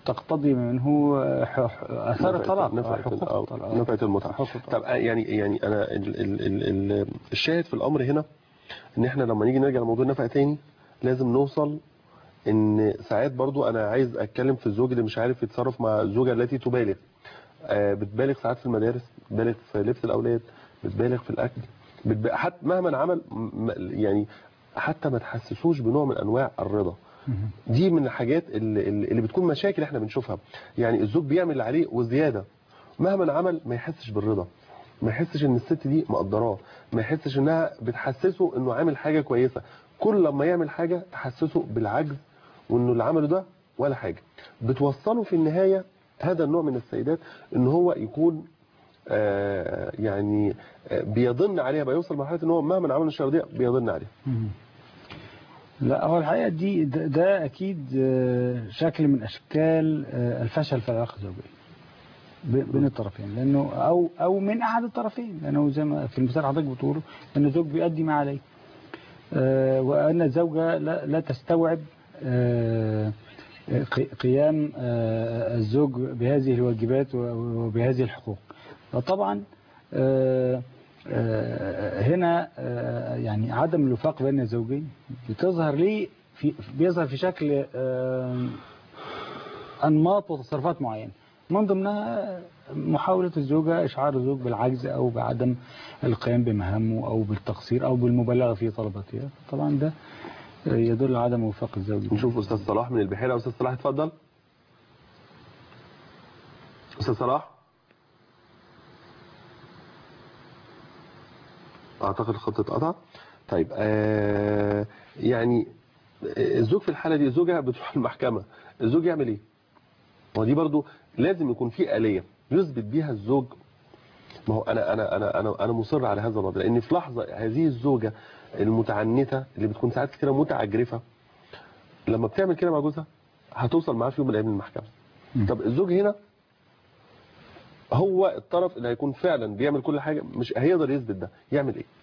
تقتضي منه ح- ح- اثار نفعة- الطلاق نفعة حقوق أو الطلاق. نفعة المتعة حقوق الطلاق. طب آه، يعني يعني انا ال ال ال ال الشاهد في الامر هنا ان احنا لما نيجي نرجع لموضوع النفقه تاني لازم نوصل ان ساعات برضو انا عايز اتكلم في الزوج اللي مش عارف يتصرف مع الزوجه التي تبالغ آه، بتبالغ ساعات في المدارس بتبالغ في لبس الاولاد بتبالغ في الاكل بتبالغ حتى مهما عمل م- م- يعني حتى ما تحسسوش بنوع من انواع الرضا دي من الحاجات اللي, اللي بتكون مشاكل احنا بنشوفها يعني الزوج بيعمل اللي عليه وزياده مهما عمل ما يحسش بالرضا ما يحسش ان الست دي مقدراه ما يحسش انها بتحسسه انه عامل حاجه كويسه كل لما يعمل حاجه تحسسه بالعجز وانه اللي عمله ده ولا حاجه بتوصله في النهايه هذا النوع من السيدات ان هو يكون آه يعني آه بيضن عليها بيوصل مرحله ان هو مهما عمل الشر دي بيضن عليها مم. لا هو الحقيقة دي ده, ده أكيد آه، شكل من أشكال آه، الفشل في العلاقة الزوجية ب- بين الطرفين لأنه أو أو من أحد الطرفين لأنه زي ما في المثال حضرتك بتقوله أن الزوج بيؤدي ما عليه آه، وأن الزوجة لا, لا تستوعب آه، قي- قيام آه، الزوج بهذه الواجبات و- وبهذه الحقوق فطبعا آه، آه، هنا آه، يعني عدم الوفاق بين الزوجين بتظهر ليه في بيظهر في شكل آه، انماط وتصرفات معينه من ضمنها محاولة الزوجة إشعار الزوج بالعجز أو بعدم القيام بمهامه أو بالتقصير أو بالمبالغة في طلباتها طبعا ده يدل على عدم وفاق الزوج نشوف استاذ صلاح من البحيره استاذ صلاح اتفضل استاذ صلاح اعتقد الخط اتقطع طيب آه يعني الزوج في الحاله دي الزوجه بتروح المحكمه الزوج يعمل ايه ودي برضو لازم يكون في آلية يثبت بيها الزوج ما هو انا انا انا انا انا مصر على هذا الوضع لان في لحظه هذه الزوجه المتعنته اللي بتكون ساعات كتيره متعجرفه لما بتعمل كده مع جوزها هتوصل معاه في يوم من الايام للمحكمه طب الزوج هنا هو الطرف اللي هيكون فعلا بيعمل كل حاجه مش هيقدر يثبت ده يعمل ايه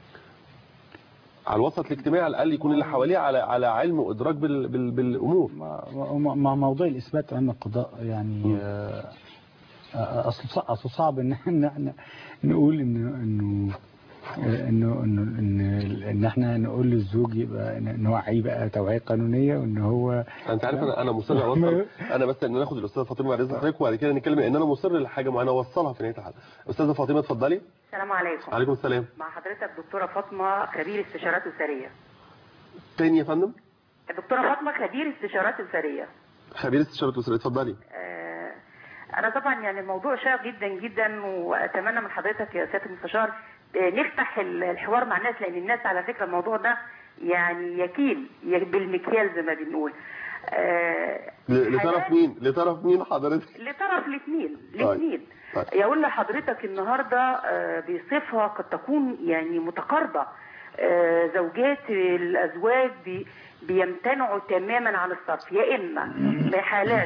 على الوسط الاجتماعي على الاقل يكون اللي حواليه على على علم وادراك بال بال بالامور مع مع موضوع الإثبات عند القضاء يعني آه، آه، أصل صع- أصل صعب إن إحنا نقول إنه إنه آه، انه انه ان ان احنا نقول للزوج يبقى ن- نوعيه بقى توعيه قانونيه وان هو انت عارف انا انا مصر اوصل انا بس ان ناخد الاستاذه فاطمه بعد اذن حضرتك وبعد كده نتكلم ان انا مصر لحاجه معينه اوصلها في نهايه الحلقه استاذه فاطمه اتفضلي السلام عليكم عليكم السلام مع حضرتك دكتورة فاطمة خبير استشارات أسرية تاني يا فندم الدكتورة فاطمة خبير استشارات أسرية خبير استشاره اسره اتفضلي آه، أنا طبعا يعني الموضوع شاق جدا جدا وأتمنى من حضرتك يا سيادة المستشار آه، نفتح ال- الحوار مع الناس لأن الناس على فكرة الموضوع ده يعني يكيل ي- بالمكيال زي ما بنقول آه، ل- لطرف حالات- مين لطرف مين حضرتك لطرف الاثنين طيب. الاثنين طيب. يقول لحضرتك النهارده آه، بصفه قد تكون يعني متقاربه آه، زوجات الازواج بي- بيمتنعوا تماما عن الصرف يا اما في حالات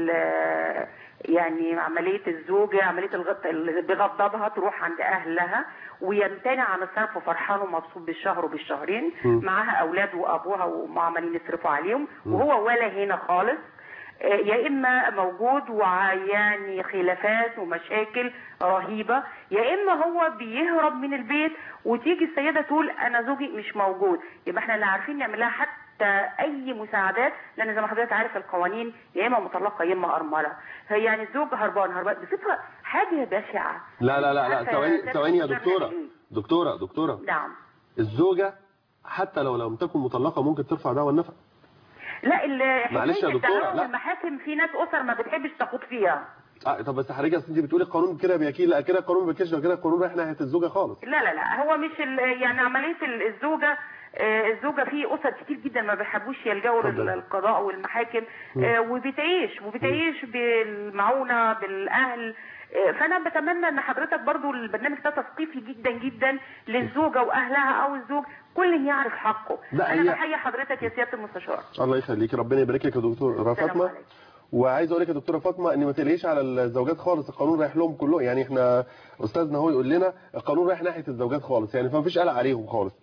ال- يعني عمليه الزوجه عمليه الغط اللي بيغضبها تروح عند اهلها ويمتنع عن الصرف وفرحان ومبسوط بالشهر وبالشهرين معاها اولاد وابوها وعمالين يصرفوا عليهم وهو ولا هنا خالص يا اما موجود ويعني خلافات ومشاكل رهيبه يا اما هو بيهرب من البيت وتيجي السيده تقول انا زوجي مش موجود يبقى احنا لا عارفين نعمل لها حتى اي مساعدات لان زي ما حضرتك عارف القوانين يا اما مطلقه يا اما ارمله هي يعني الزوج هربان هربان بصفه حاجه بشعه لا لا لا لا عارفة ثواني سيادة ثواني يا المستشار دكتوره يعني إيه؟ دكتوره دكتوره نعم الزوجه حتى لو لم تكن مطلقه ممكن ترفع دعوى النفقه لا ال- معلش يا حكاية دكتورة، التعاون لا. المحاكم في ناس اسر ما بتحبش تاخد فيها آه طب بس حضرتك أصل انت بتقولي القانون كده بيكيل لا كده القانون ما بيكيلش لا كده القانون رايح ناحيه الزوجه خالص لا لا لا هو مش ال- يعني عمليه ال- الزوجه آه، الزوجه في اسر كتير جدا ما بيحبوش يلجأوا اتفضل. للقضاء والمحاكم آه، وبتعيش وبتعيش بالمعونه بالاهل آه، فانا بتمنى ان حضرتك برضو البرنامج ده تثقيفي جدا جدا للزوجه واهلها او الزوج كل يعرف حقه لا، انا هي- بحيي حضرتك يا سياده المستشار الله يخليك ربنا يبارك لك يا دكتور السلام فاطمه عليكم. وعايز اقول لك يا دكتوره فاطمه ان ما تقلقيش على الزوجات خالص القانون رايح لهم كلهم يعني احنا استاذنا هو يقول لنا القانون رايح ناحيه الزوجات خالص يعني فما فيش قلق عليهم خالص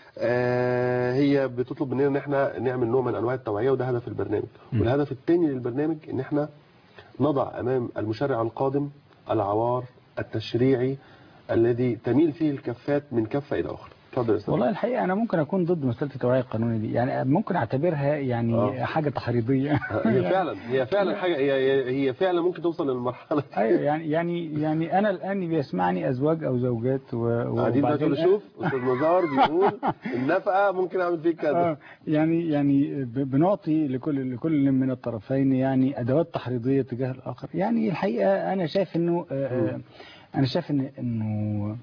آه هي بتطلب مننا ان احنا نعمل نوع من انواع التوعيه وده هدف البرنامج والهدف الثاني للبرنامج ان احنا نضع أمام المشرع القادم العوار التشريعي الذي تميل فيه الكفات من كفة إلى أخرى اتفضل يا أستاذ والله الحقيقة أنا ممكن أكون ضد مسألة التوعية القانونية دي يعني ممكن أعتبرها يعني آه. حاجة تحريضية هي فعلا هي فعلا حاجة هي, هي- هي فعلا ممكن توصل للمرحلة دي. ايوه يعني يعني يعني انا الان بيسمعني ازواج او زوجات و- قاعدين بقى تقول وبعدين شوف أستاذ نزار بيقول النفقة ممكن أعمل فيك كذا آه يعني يعني ب- بنعطي لكل لكل من الطرفين يعني ادوات تحريضيه تجاه الاخر يعني الحقيقه انا شايف انه آه، آه، انا شايف إن انه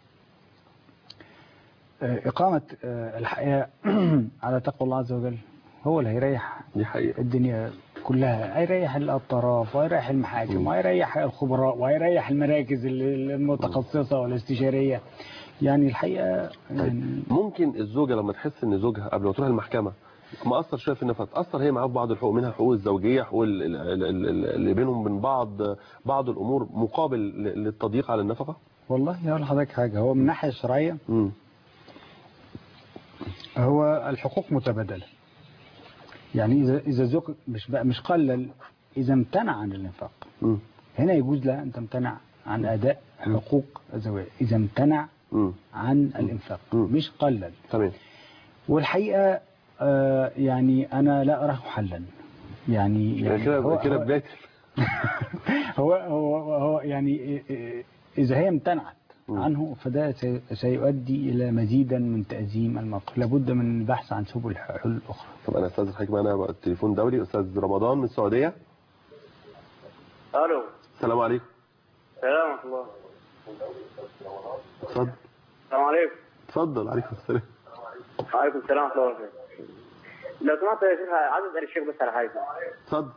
آه، اقامه آه، الحياه على تقوى الله عز وجل هو اللي هيريح دي حقيقة الدنيا كلها هيريح الأطراف وهيريح المحاكم وهيريح الخبراء وهيريح المراكز ال- المتخصصة والاستشارية يعني الحقيقة يعني ممكن الزوجة لما تحس ان زوجها قبل ما تروح المحكمة مقصر شويه في النفقه تاثر هي معاه في بعض الحقوق منها حقوق الزوجيه حقوق ال- ال- ال- ال- اللي بينهم من بعض بعض الامور مقابل ل- للتضييق على النفقه والله هقول لحضرتك حاجة هو من الناحية الشرعية امم هو الحقوق متبادلة يعني إذا إذا الزوج مش بقى مش قلل إذا امتنع عن الإنفاق امم هنا يجوز له أن تمتنع عن أداء حقوق الزوجية إذا امتنع امم عن الإنفاق مم. مش قلل تمام والحقيقة آه، يعني أنا لا أراه حلا يعني يعني كده هو- كده هو- بدايه هو هو هو يعني إذا هي امتنعت مم. عنه فده سي- سيؤدي إلى مزيدا من تأزيم الموقف لابد من البحث عن سبل حلول أخرى طب انا استاذ حضرتك معانا بقى التليفون دولي استاذ رمضان من السعوديه الو السلام عليكم السلام ورحمه الله اتفضل السلام عليكم اتفضل عليكم السلام وعليكم السلام ورحمه الله وبركاته لو سمحت يا شيخ عايز اسال الشيخ بس على حاجه اتفضل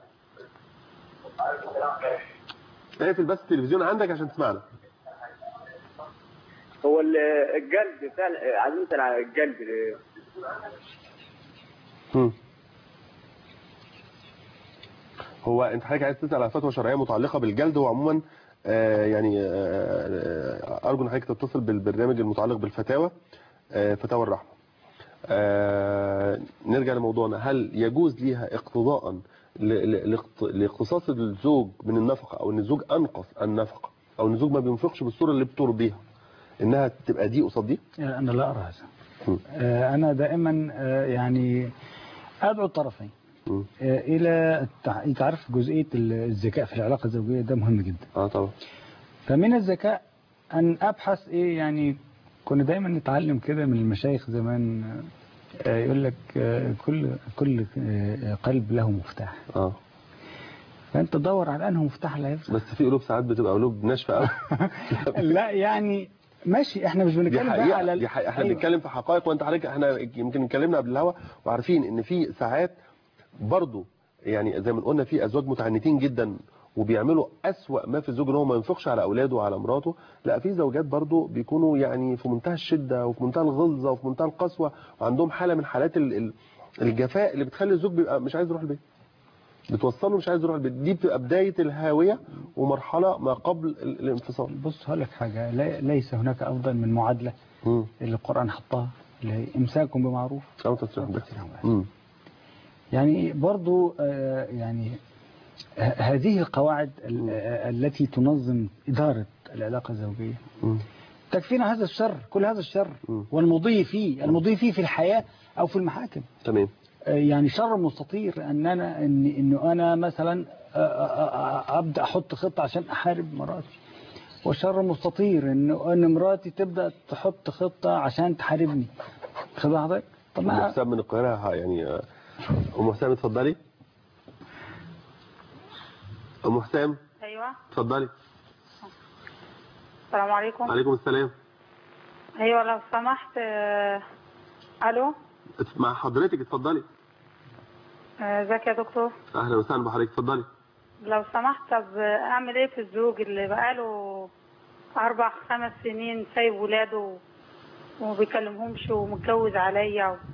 اقفل بس التلفزيون عندك عشان تسمعنا هو ال- القلب بتاع عايز نسال على القلب مم. هو انت حضرتك عايز تسال على فتوى شرعيه متعلقه بالجلد هو عموما آه يعني آه آه، ارجو ان حضرتك تتصل بالبرنامج المتعلق بالفتاوى آه فتاوى الرحمه آه نرجع لموضوعنا هل يجوز ليها اقتضاء ل- ل- لاقت- لاقتصاص الزوج من النفقه او ان الزوج انقص النفقه او ان الزوج ما بينفقش بالصوره اللي بترضيها انها تبقى دي قصاد دي أنا لا أرى هذا مم. آه، أنا دائما آه، يعني أدعو الطرفين مم. آه، إلى التع- تعرف جزئية الذكاء في العلاقة الزوجية ده مهم جدا اه طبعا فمن الذكاء أن أبحث إيه يعني كنا دايما نتعلم كده من المشايخ زمان آه، يقول لك آه، كل كل آه، قلب له مفتاح اه فأنت دور على أنه مفتاح لا يفتح بس في قلوب ساعات بتبقى قلوب ناشفه قوي لا يعني ماشي احنا مش دي بنتكلم بقى حقيقة على ال- دي حقيقة احنا أيوة. بنتكلم في حقائق وانت حضرتك احنا يمكن اتكلمنا قبل الهوا وعارفين ان في ساعات برضو يعني زي ما قلنا في ازواج متعنتين جدا وبيعملوا اسوأ ما في الزوج ان هو ما ينفقش على اولاده وعلى مراته لا في زوجات برضو بيكونوا يعني في منتهى الشدة وفي منتهى الغلظة وفي منتهى القسوة وعندهم حالة من حالات ال- ال- الجفاء اللي بتخلي الزوج بيبقى مش عايز يروح البيت بتوصله مش عايز يروح البيت دي بتبقى بداية الهاوية ومرحلة ما قبل ال- الانفصال بص هقول لك حاجة لا- ليس هناك أفضل من معادلة امم اللي القرآن حطها اللي هي إمساك بمعروف او تسريح بس تسريح بس. امم يعني برضو آه، يعني ه- هذه القواعد ال- آه، التي تنظم إدارة العلاقة الزوجية امم تكفينا هذا الشر كل هذا الشر مم. والمضي فيه المضي فيه في الحياة أو في المحاكم تمام آه، يعني شر مستطير ان انا ان انه انا مثلا آه، آه، آه، ابدا احط خطه عشان احارب مراتي وشر مستطير ان ان مراتي تبدا تحط خطه عشان تحاربني خد بالك حضرتك طب ام ما حسام من القاهره ها- يعني آه، ام حسام اتفضلي ام حسام ايوه اتفضلي السلام عليكم عليكم السلام ايوه لو سمحت آه، الو ات- مع حضرتك اتفضلي آه، ازيك يا دكتور اهلا وسهلا بحضرتك اتفضلي لو سمحت طب اعمل ايه في الزوج اللي بقاله اربع خمس سنين سايب ولاده وما بيكلمهمش ومتجوز عليا و...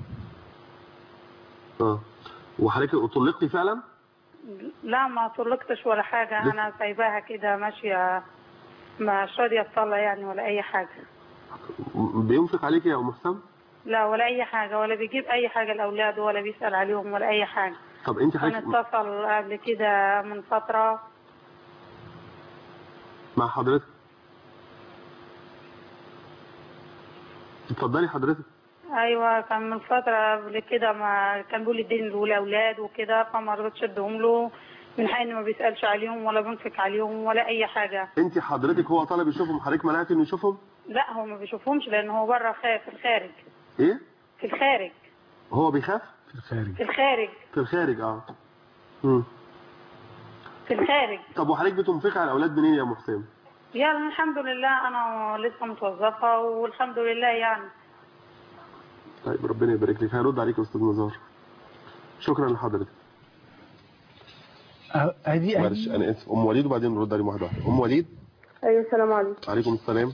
اه وحضرتك طلقتي فعلا لا ما طلقتش ولا حاجة انا سايباها كده ماشية مش راضية اطلع يعني ولا اي حاجة م- بينفق عليك يا ام حسام لا ولا اي حاجة ولا بيجيب اي حاجة لاولاده ولا بيسأل عليهم ولا اي حاجة طب انت كان حضرتك اتصل قبل كده من فترة مع حضرتك اتفضلي حضرتك ايوه كان من فترة قبل كده ما كان بيقول اديني الاولاد وكده فما رضيتش اديهم له من حين إنه ما بيسالش عليهم ولا بينفق عليهم ولا اي حاجة انت حضرتك هو طلب يشوفهم حضرتك منعتي انه يشوفهم لا هو ما بيشوفهمش لان هو بره خارج في الخارج ايه في الخارج هو بيخاف في الخارج في الخارج في الخارج اه مم. في الخارج طب وحضرتك بتنفقي على الاولاد منين يا ام حسام يعني الحمد لله انا لسه متوظفة والحمد لله يعني طيب ربنا يبارك لك هيرد عليك يا استاذ نزار شكرا لحضرتك أه، هذه معلش هذه انا اسف ام وليد وبعدين نرد عليه واحده واحده ام وليد ايوه السلام عليكم عليكم السلام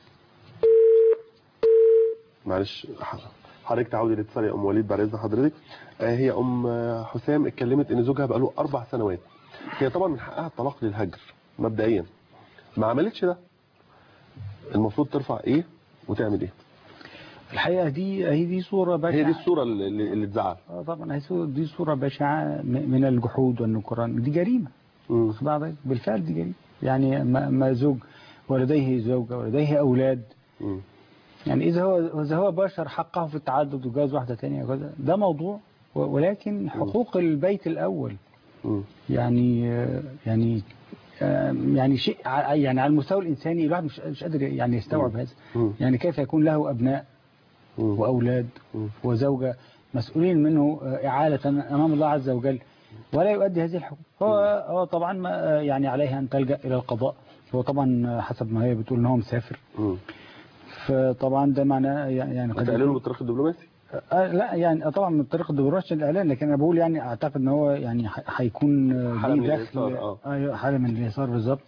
معلش ح- حضرتك تعودي الاتصال يا ام وليد بعد اذن حضرتك آه، هي ام آه، حسام اتكلمت ان زوجها بقاله اربع سنوات هي طبعا من حقها الطلاق للهجر مبدئيا ما عملتش ده المفروض ترفع ايه وتعمل ايه الحقيقه دي هي دي صوره بشعه هي دي الصوره اللي, اللي اللي تزعل آه طبعا هي صورة- دي صوره بشعه م- من الجحود والنكران دي جريمه مم. واخد بالك؟ بالفعل دي جريمه يعني ما ما زوج ولديه زوجه ولديه اولاد مم. يعني اذا هو اذا هو بشر حقه في التعدد وجواز واحده ثانيه وكذا ده موضوع و- ولكن حقوق البيت الاول مم. يعني آه، يعني آه، يعني شيء ع- يعني على المستوى الانساني الواحد مش مش قادر يعني يستوعب هذا مم. يعني كيف يكون له ابناء مم. واولاد مم. وزوجه مسؤولين منه آه، اعاله امام الله عز وجل ولا يؤدي هذه الحقوق هو هو طبعا ما آه، يعني عليه ان تلجا الى القضاء هو طبعا آه، حسب ما هي بتقول ان هو مسافر مم. فطبعا ده معناه يعني قد هتعلنوا بالطريق الدبلوماسي آه لا يعني آه طبعا من طريق الدبلوماسي الاعلان لكن انا بقول يعني اعتقد ان هو يعني ح- هيكون آه، حالة ليه من دخل الإيثار، آه. ايوه حاله من اليسار بالظبط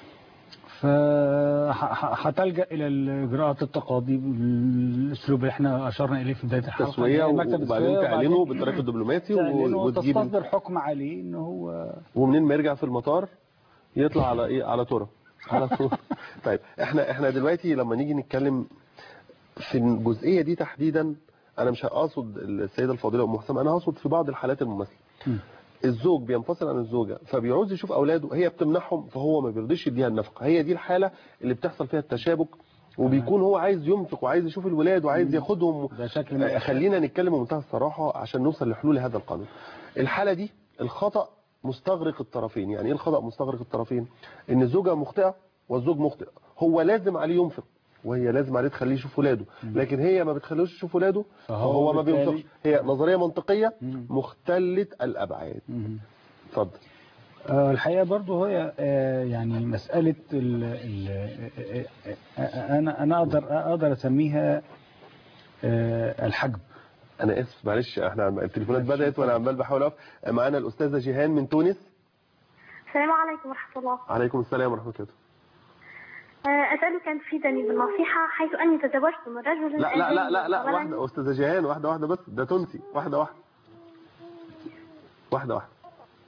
فهتلجا الى الاجراءات التقاضي بالاسلوب اللي احنا اشرنا اليه في بدايه الحلقه تسويه يعني مكتب وبعدين التسوية تعلنوا وبعدين بالطريق الدبلوماسي تعلنوا وتجيب وتصدر حكم عليه ان هو ومنين ما يرجع في المطار يطلع على ايه على تورا على تورا طيب احنا احنا دلوقتي لما نيجي نتكلم في الجزئيه دي تحديدا انا مش هقصد السيده الفاضله ام حسام انا هقصد في بعض الحالات المماثله م. الزوج بينفصل عن الزوجه فبيعوز يشوف اولاده هي بتمنحهم فهو ما بيرضيش يديها النفقه هي دي الحاله اللي بتحصل فيها التشابك وبيكون هو عايز ينفق وعايز يشوف الولاد وعايز ياخدهم ده شكل من آه، الأشكال. خلينا نتكلم بمنتهى الصراحه عشان نوصل لحلول هذا القانون الحاله دي الخطا مستغرق الطرفين يعني ايه الخطا مستغرق الطرفين ان الزوجه مخطئه والزوج مخطئ هو لازم عليه ينفق وهي لازم عليه تخليه يشوف ولاده لكن هي ما بتخليهوش يشوف ولاده فهو فهو ما بالتالي- بينفقش هي نظريه منطقيه مم. مختله الابعاد مم. اتفضل آه، الحقيقة برضو هي آه، يعني مسألة ال ال آه، آه، أنا أنا أقدر أقدر أسميها آه، الحجب انا اسف معلش احنا عم- التليفونات بدات وانا عمال بحاول اقف معانا الاستاذه جيهان من تونس السلام عليكم ورحمة الله عليكم السلام ورحمه الله آه، أسألك أن تفيدني بالنصيحة حيث أني تزوجت من رجل لا لا لا لا لا أولاً واحده استاذه جيهان واحده واحده بس ده تونسي واحده واحده واحده واحده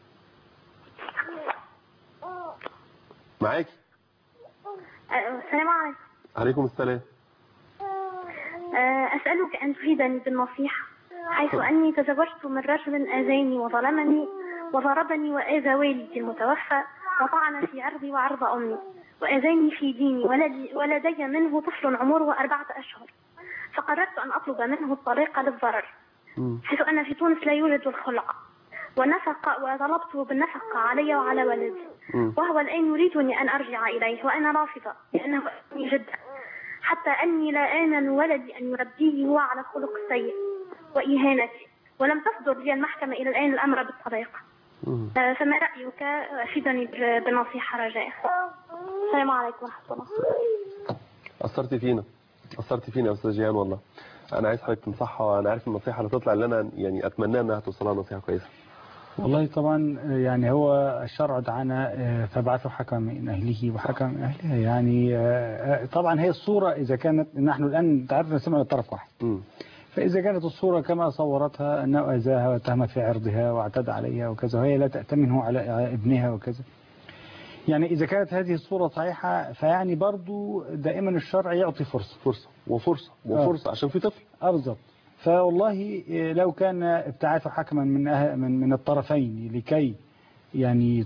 معاكي آه، السلام عليكم عليكم السلام آه، أسألك أن تفيدني بالنصيحة حيث أني تزوجت من رجل آذاني وظلمني وضربني وآذى والدي المتوفى وطعن في عرضي وعرض أمي وآذاني في ديني ولدي, ولدي منه طفل عمره أربعة أشهر فقررت أن أطلب منه الطريق للضرر مم. حيث أن في تونس لا يوجد الخلق ونفق وطلبته بالنفقة علي وعلى ولدي مم. وهو الآن يريدني أن أرجع إليه وأنا رافضة لأنه أذني جدا حتى أني لا آمن ولدي أن يربيه هو على خلق سيء وإهانتي ولم تصدر لي المحكمة إلى الآن الأمر بالطريق مم. آه، فما رأيك أفيدني ب- بنصيحة رجاء السلام عليكم ورحمة الله اثرت فينا اثرت فينا يا استاذ جيهان والله انا عايز حضرتك تنصحها انا عارف النصيحه اللي تطلع اللي انا يعني اتمنى انها توصلها نصيحه كويسه والله طبعا آه، يعني هو الشرع دعانا آه، فبعثوا حكم من أهله وحكم من أهلها يعني آه، آه، طبعا هي الصورة إذا كانت نحن الآن تعرفنا سمعنا طرف واحد مم. فإذا كانت الصورة كما صورتها أنه أذاها واتهم في عرضها واعتدى عليها وكذا وهي لا تأتمنه على ابنها وكذا يعني إذا كانت هذه الصورة صحيحة فيعني برضو دائما الشرع يعطي فرصة فرصه وفرصه وفرصه عشان في طفل آه بالظبط فوالله آه، لو كان ابتعاثه حكما من أه- من من الطرفين لكي يعني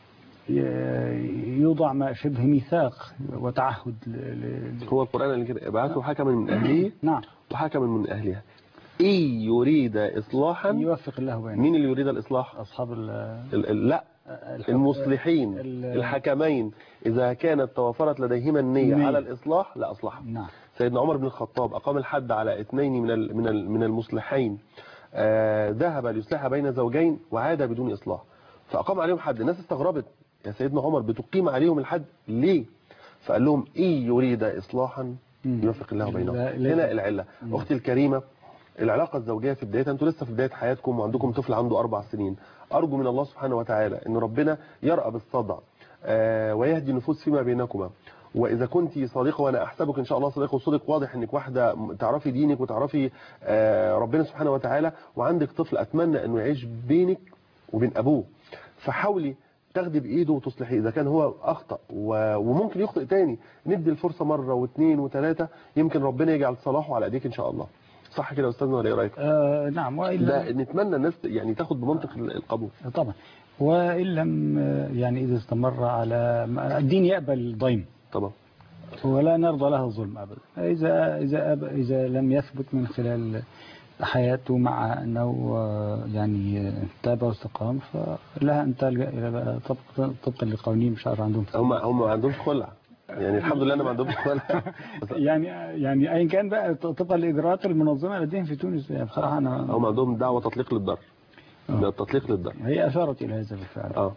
ي- يوضع ما شبه ميثاق وتعهد ل- ل- هو القرآن اللي كده ابعثوا حكما من أهله نعم وحكما من أهلها إن يريد إصلاحا يوفق الله بينهم مين اللي يريد الإصلاح أصحاب ال- ال- ال- لا الحكم- المصلحين ال- الحكمين إذا كانت توفرت لديهما النية النية. على الإصلاح لا أصلح نعم سيدنا عمر بن الخطاب أقام الحد على اثنين من ال- من ال- من المصلحين آه، ذهب ليصلح بين زوجين وعاد بدون إصلاح فأقام عليهم حد الناس استغربت يا سيدنا عمر بتقيم عليهم الحد ليه فقال لهم إن يريد إصلاحا مم. يوفق الله بينهم لا- لا- هنا العلة أختي الكريمة العلاقة الزوجية في بدايتها انتوا لسه في بداية حياتكم وعندكم طفل عنده أربع سنين أرجو من الله سبحانه وتعالى أن ربنا يرأى بالصدع آه، ويهدي النفوس فيما بينكما وإذا كنت صديقة وأنا أحسبك إن شاء الله صديقة وصدق واضح أنك واحدة م- تعرفي دينك وتعرفي آه، ربنا سبحانه وتعالى وعندك طفل أتمنى أنه يعيش بينك وبين أبوه فحاولي تاخدي بايده وتصلحيه اذا كان هو اخطا و- وممكن يخطئ تاني ندي الفرصه مره واثنين وثلاثه يمكن ربنا يجعل صلاحه على ايديك ان شاء الله صح كده يا استاذنا ولا ايه رايك آه نعم وإلا ده نتمنى الناس يعني تاخد بمنطق القبول طبعا وإن لم آه، يعني إذا استمر على الدين يقبل الضيم طبعا ولا نرضى له الظلم أبدا إذا إذا أب- إذا لم يثبت من خلال حياته مع أنه آه، يعني آه، تاب واستقام فلها أن تلجأ إلى بقى طبق طبقا لقوانين مش عارف عندهم هم هم ما عندهمش خلع يعني الحمد لله انا ما عندهمش خلع بس يعني يعني أيا كان بقى طبقا للإجراءات المنظمة لديهم في تونس يعني بصراحة أنا هم عندهم دعوه تطليق للدار آه. ده التطليق للدار هي أشارت إلى هذا بالفعل اه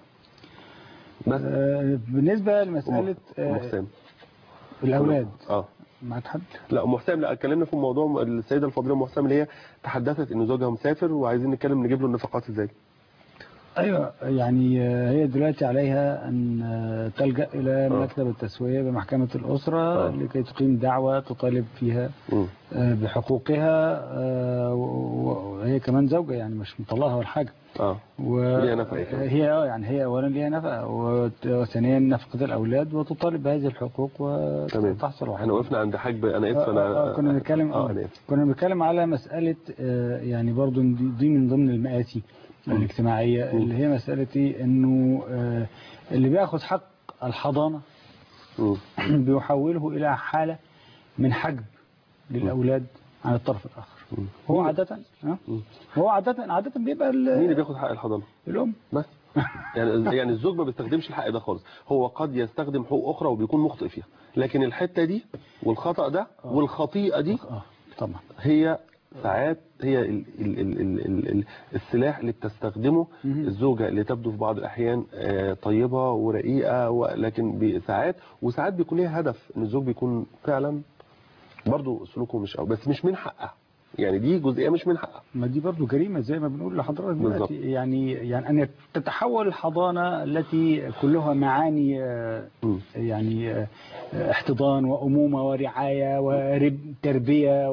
بس آه، بالنسبة لمسألة ام آه، حسام الأولاد اه معك حد؟ لا ام حسام لا اتكلمنا في موضوع السيده الفاضله ام حسام اللي هي تحدثت ان زوجها مسافر وعايزين نتكلم نجيب له النفقات ازاي أيوة يعني آه، هي دلوقتي عليها أن آه، تلجأ إلى آه. مكتب التسوية بمحكمة الأسرة آه. لكي تقيم دعوة تطالب فيها مم. آه، بحقوقها آه، و- وهي كمان زوجة يعني مش مطلقها ولا حاجة اه و- ليها نفقة كمان. هي اه يعني هي اولا ليها نفقه وت- وثانيا نفقه الاولاد وتطالب بهذه الحقوق تمام وتحصل على احنا وقفنا عند حجب انا اسف آه، انا آه، كنا بنتكلم اه اه انا اسف كنا بنتكلم على مسألة آه، يعني برضو دي دي من ضمن المآسي الاجتماعية اللي هي مسألة إيه؟ انه آه، اللي بياخد حق الحضانة مم. بيحوله الى حالة من حجب للاولاد عن الطرف الاخر مم. هو عادة ها؟ مم. هو عادة عادة بيبقى ال- مين اللي بياخد حق الحضانه الام بس يعني يعني الزوج ما بيستخدمش الحق ده خالص هو قد يستخدم حقوق اخرى وبيكون مخطئ فيها لكن الحته دي والخطا ده والخطيئه دي اه طبعا هي ساعات هي ال ال ال ال ال ال السلاح اللي بتستخدمه مهم. الزوجة اللي تبدو في بعض الأحيان آه، طيبة ورقيقة ولكن بي- ساعات وساعات بيكون ليها هدف إن الزوج بيكون فعلا برضه سلوكه مش أو بس مش من حقها يعني دي جزئية مش من حقها ما دي برضو جريمة زي ما بنقول لحضرتك بالظبط. دلوقتي يعني يعني أن تتحول الحضانة التي كلها معاني آه، مم. يعني آه، احتضان وأمومة ورعاية وتربية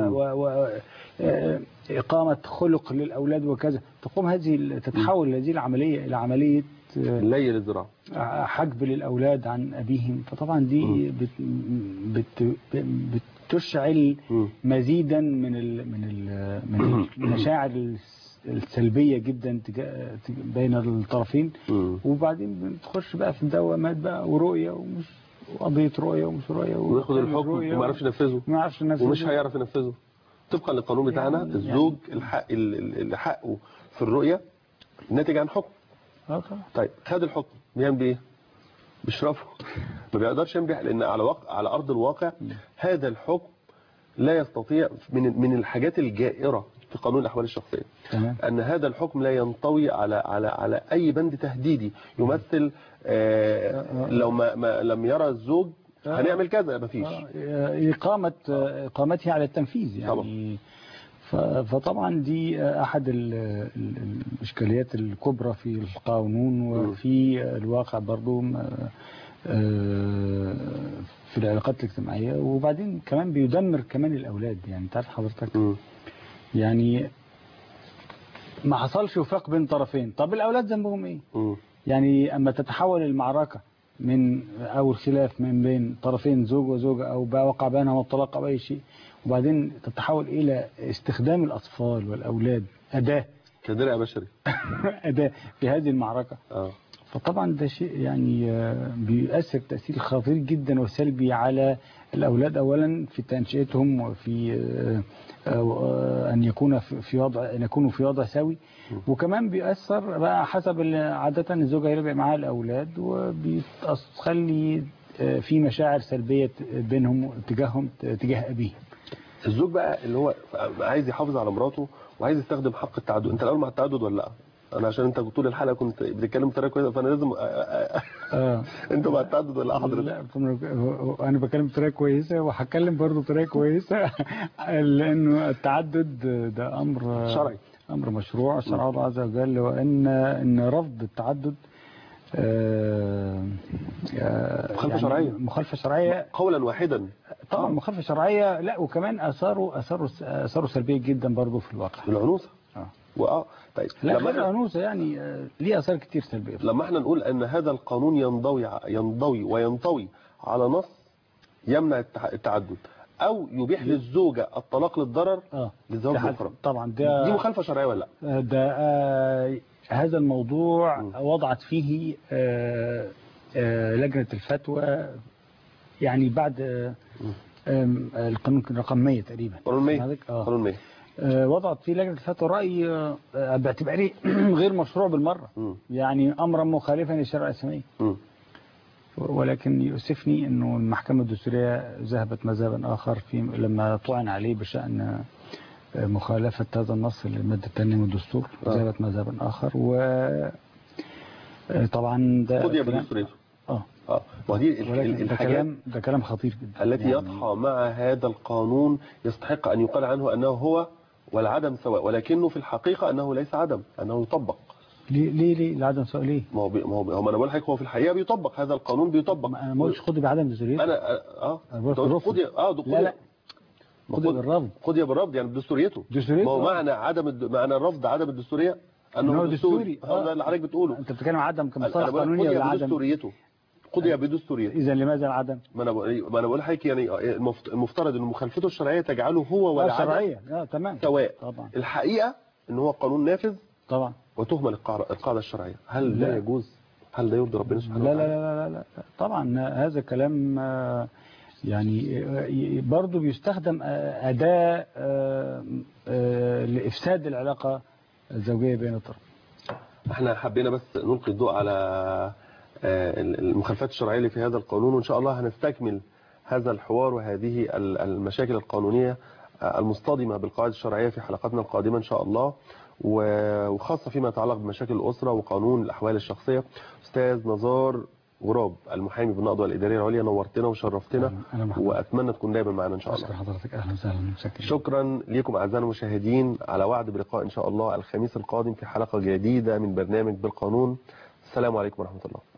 وإقامة خلق للأولاد وكذا تقوم هذه ال- تتحول هذه العملية إلى عملية آه، لي للزراعة حجب للأولاد عن أبيهم فطبعا دي مم. بت بت بتشعل مم. مزيدا من ال من ال من المشاعر الس- السلبية جدا تجا- تج- بين الطرفين مم. وبعدين بتخش بقى في دوامات بقى ورؤية ومش وقضية رؤية ومش رؤية وياخد الحكم رؤية وما يعرفش ينفذه وما يعرفش ينفذه. ومش هيعرف ينفذه طبقا للقانون بتاعنا يعني- الزوج الحق ال- ال- اللي حقه في الرؤية ناتج عن حكم اه طبعا طيب خد الحكم بيعمل بايه بيشرفه ما بيقدرش ينبح لان على واقع على ارض الواقع هذا الحكم لا يستطيع من من الحاجات الجائره في قانون الاحوال الشخصيه تمام ان هذا الحكم لا ينطوي على على على اي بند تهديدي يمثل آه لو ما, ما لم يرى الزوج هنعمل كذا مفيش آه، إقامة آه، إقامته على التنفيذ يعني طبعا. ف- فطبعا دي آه، أحد ال- ال- الإشكاليات الكبرى في القانون وفي الواقع برضو آه، آه، في العلاقات الاجتماعية وبعدين كمان بيدمر كمان الأولاد يعني تعرف حضرتك مم. يعني ما حصلش وفاق بين طرفين طب الأولاد ذنبهم إيه مم. يعني أما تتحول المعركة من او الخلاف من بين طرفين زوج وزوجه او بقى وقع بينهم الطلاق او اي شيء وبعدين تتحول الى استخدام الاطفال والاولاد اداه كدرع بشري اداه في هذه المعركه اه فطبعا ده شيء يعني آه، بيؤثر تأثير خطير جدا وسلبي على الأولاد أولا في تنشئتهم وفي آه، آه، أن يكون في في وضع أن يكونوا في وضع سوي وكمان بيأثر بقى حسب ال- عادة الزوجة هي اللي بيبقى معاها الأولاد وبتخلي في مشاعر سلبية بينهم تجاههم تجاه أبيه الزوج بقى اللي هو عايز يحافظ على مراته وعايز يستخدم حق التعدد انت الاول مع التعدد ولا لا انا عشان انت طول الحلقه كنت بتتكلم بطريقه كويسه فانا لازم آه. انت مع التعدد ولا لا حضرتك لا انا بتكلم بطريقه كويسه وهتكلم برضه بطريقه كويسه لانه التعدد ده امر شرعي. امر مشروع شرع الله عز وجل وان ان رفض التعدد آه، آه، مخالفة شرعية. مخالفه شرعيه قولا واحدا طبعا مخالفه شرعيه لا وكمان اثاره اثاره اثاره سلبيه جدا برضه في الواقع العنوسه آه. واه طيب لا لما غير احنا العنوسه يعني آه، ليه اثار كتير سلبيه لما احنا نقول ان هذا القانون ينضوي ع- ينضوي وينطوي على نص يمنع التع- التعدد او يبيح للزوجه الطلاق للضرر اه للزواج ده حد- الاخرى طبعا ده دي مخالفه شرعيه ولا لا ده آه، هذا الموضوع وضعت فيه آه، آه، لجنة الفتوى يعني بعد آه، آم، القانون رقم 100 تقريبا قانون 100 حضرتك؟ آه. قانون 100 آه، وضعت فيه لجنة الفتوى رأي آه، باعتباره غير مشروع بالمرة مم. يعني أمرا مخالفا للشرع الإسلامي مم. ولكن يؤسفني أنه المحكمة الدستورية ذهبت مذهبا آخر في لما طعن عليه بشأن مخالفة هذا النص للمادة الثانية من الدستور آه. ذهبت مذهبا آخر و طبعا ده قضي كلام- بدستوريته اه اه ودي ال- ولكن ال- ده الحاجات كلام ده كلام خطير جدا التي يعني يضحى مع هذا القانون يستحق أن يقال عنه أنه هو والعدم سواء ولكنه في الحقيقة أنه ليس عدم أنه يطبق ليه ليه ليه العدم سواء ليه؟ ما هو بي- ما هو بي- هو ما انا بقول لحضرتك هو في الحقيقة بيطبق هذا القانون بيطبق ما انا ما قلتش خدي بعدم دستوريته انا اه أنا بقول أنت قلت بالرفض. قضي اه ده لا قضي- لا ما خدي قضي- بالرفض قضي بالرفض يعني بدستوريته دستوريته ما هو آه. معنى عدم الد... معنى الرفض عدم الدستورية إن انه هو دستوري دستوري. اه ده اللي حضرتك بتقوله انت بتتكلم عن عدم انا كمصالح بقول قانونيه قضي ولا عدم بدستوريته قضي بدستوريته اذا لماذا العدم؟ ما انا بقول ما انا بقول لحضرتك يعني المفت- المفترض ان مخالفته الشرعيه تجعله هو لا والعدم شرعيه لا تمام سواء طبعا الحقيقه ان هو قانون نافذ طبعا وتهمل القاعده القاعدة الشرعيه هل لا لا. يجوز هل ده يرضي ربنا لا سبحانه لا وتعالى لا لا, لا, لا. طبعا هذا كلام آه، يعني آه، برضه بيستخدم آه، أداة آه، آه، لإفساد العلاقة الزوجية بين الطرفين احنا حبينا بس نلقي الضوء على آه، المخالفات الشرعيه اللي في هذا القانون وان شاء الله هنستكمل هذا الحوار وهذه ال- المشاكل القانونيه آه، المصطدمه بالقواعد الشرعيه في حلقاتنا القادمه ان شاء الله و- وخاصه فيما يتعلق بمشاكل الاسره وقانون الاحوال الشخصيه استاذ نزار غراب المحامي بالنقض والاداريه العليا نورتنا وشرفتنا أهلا بحضرتك. واتمنى تكون دايما معنا ان شاء الله أشكر حضرتك أهلا وسهلا متشكر شكرا لكم اعزائنا المشاهدين على وعد بلقاء ان شاء الله الخميس القادم في حلقه جديده من برنامج بالقانون السلام عليكم ورحمه الله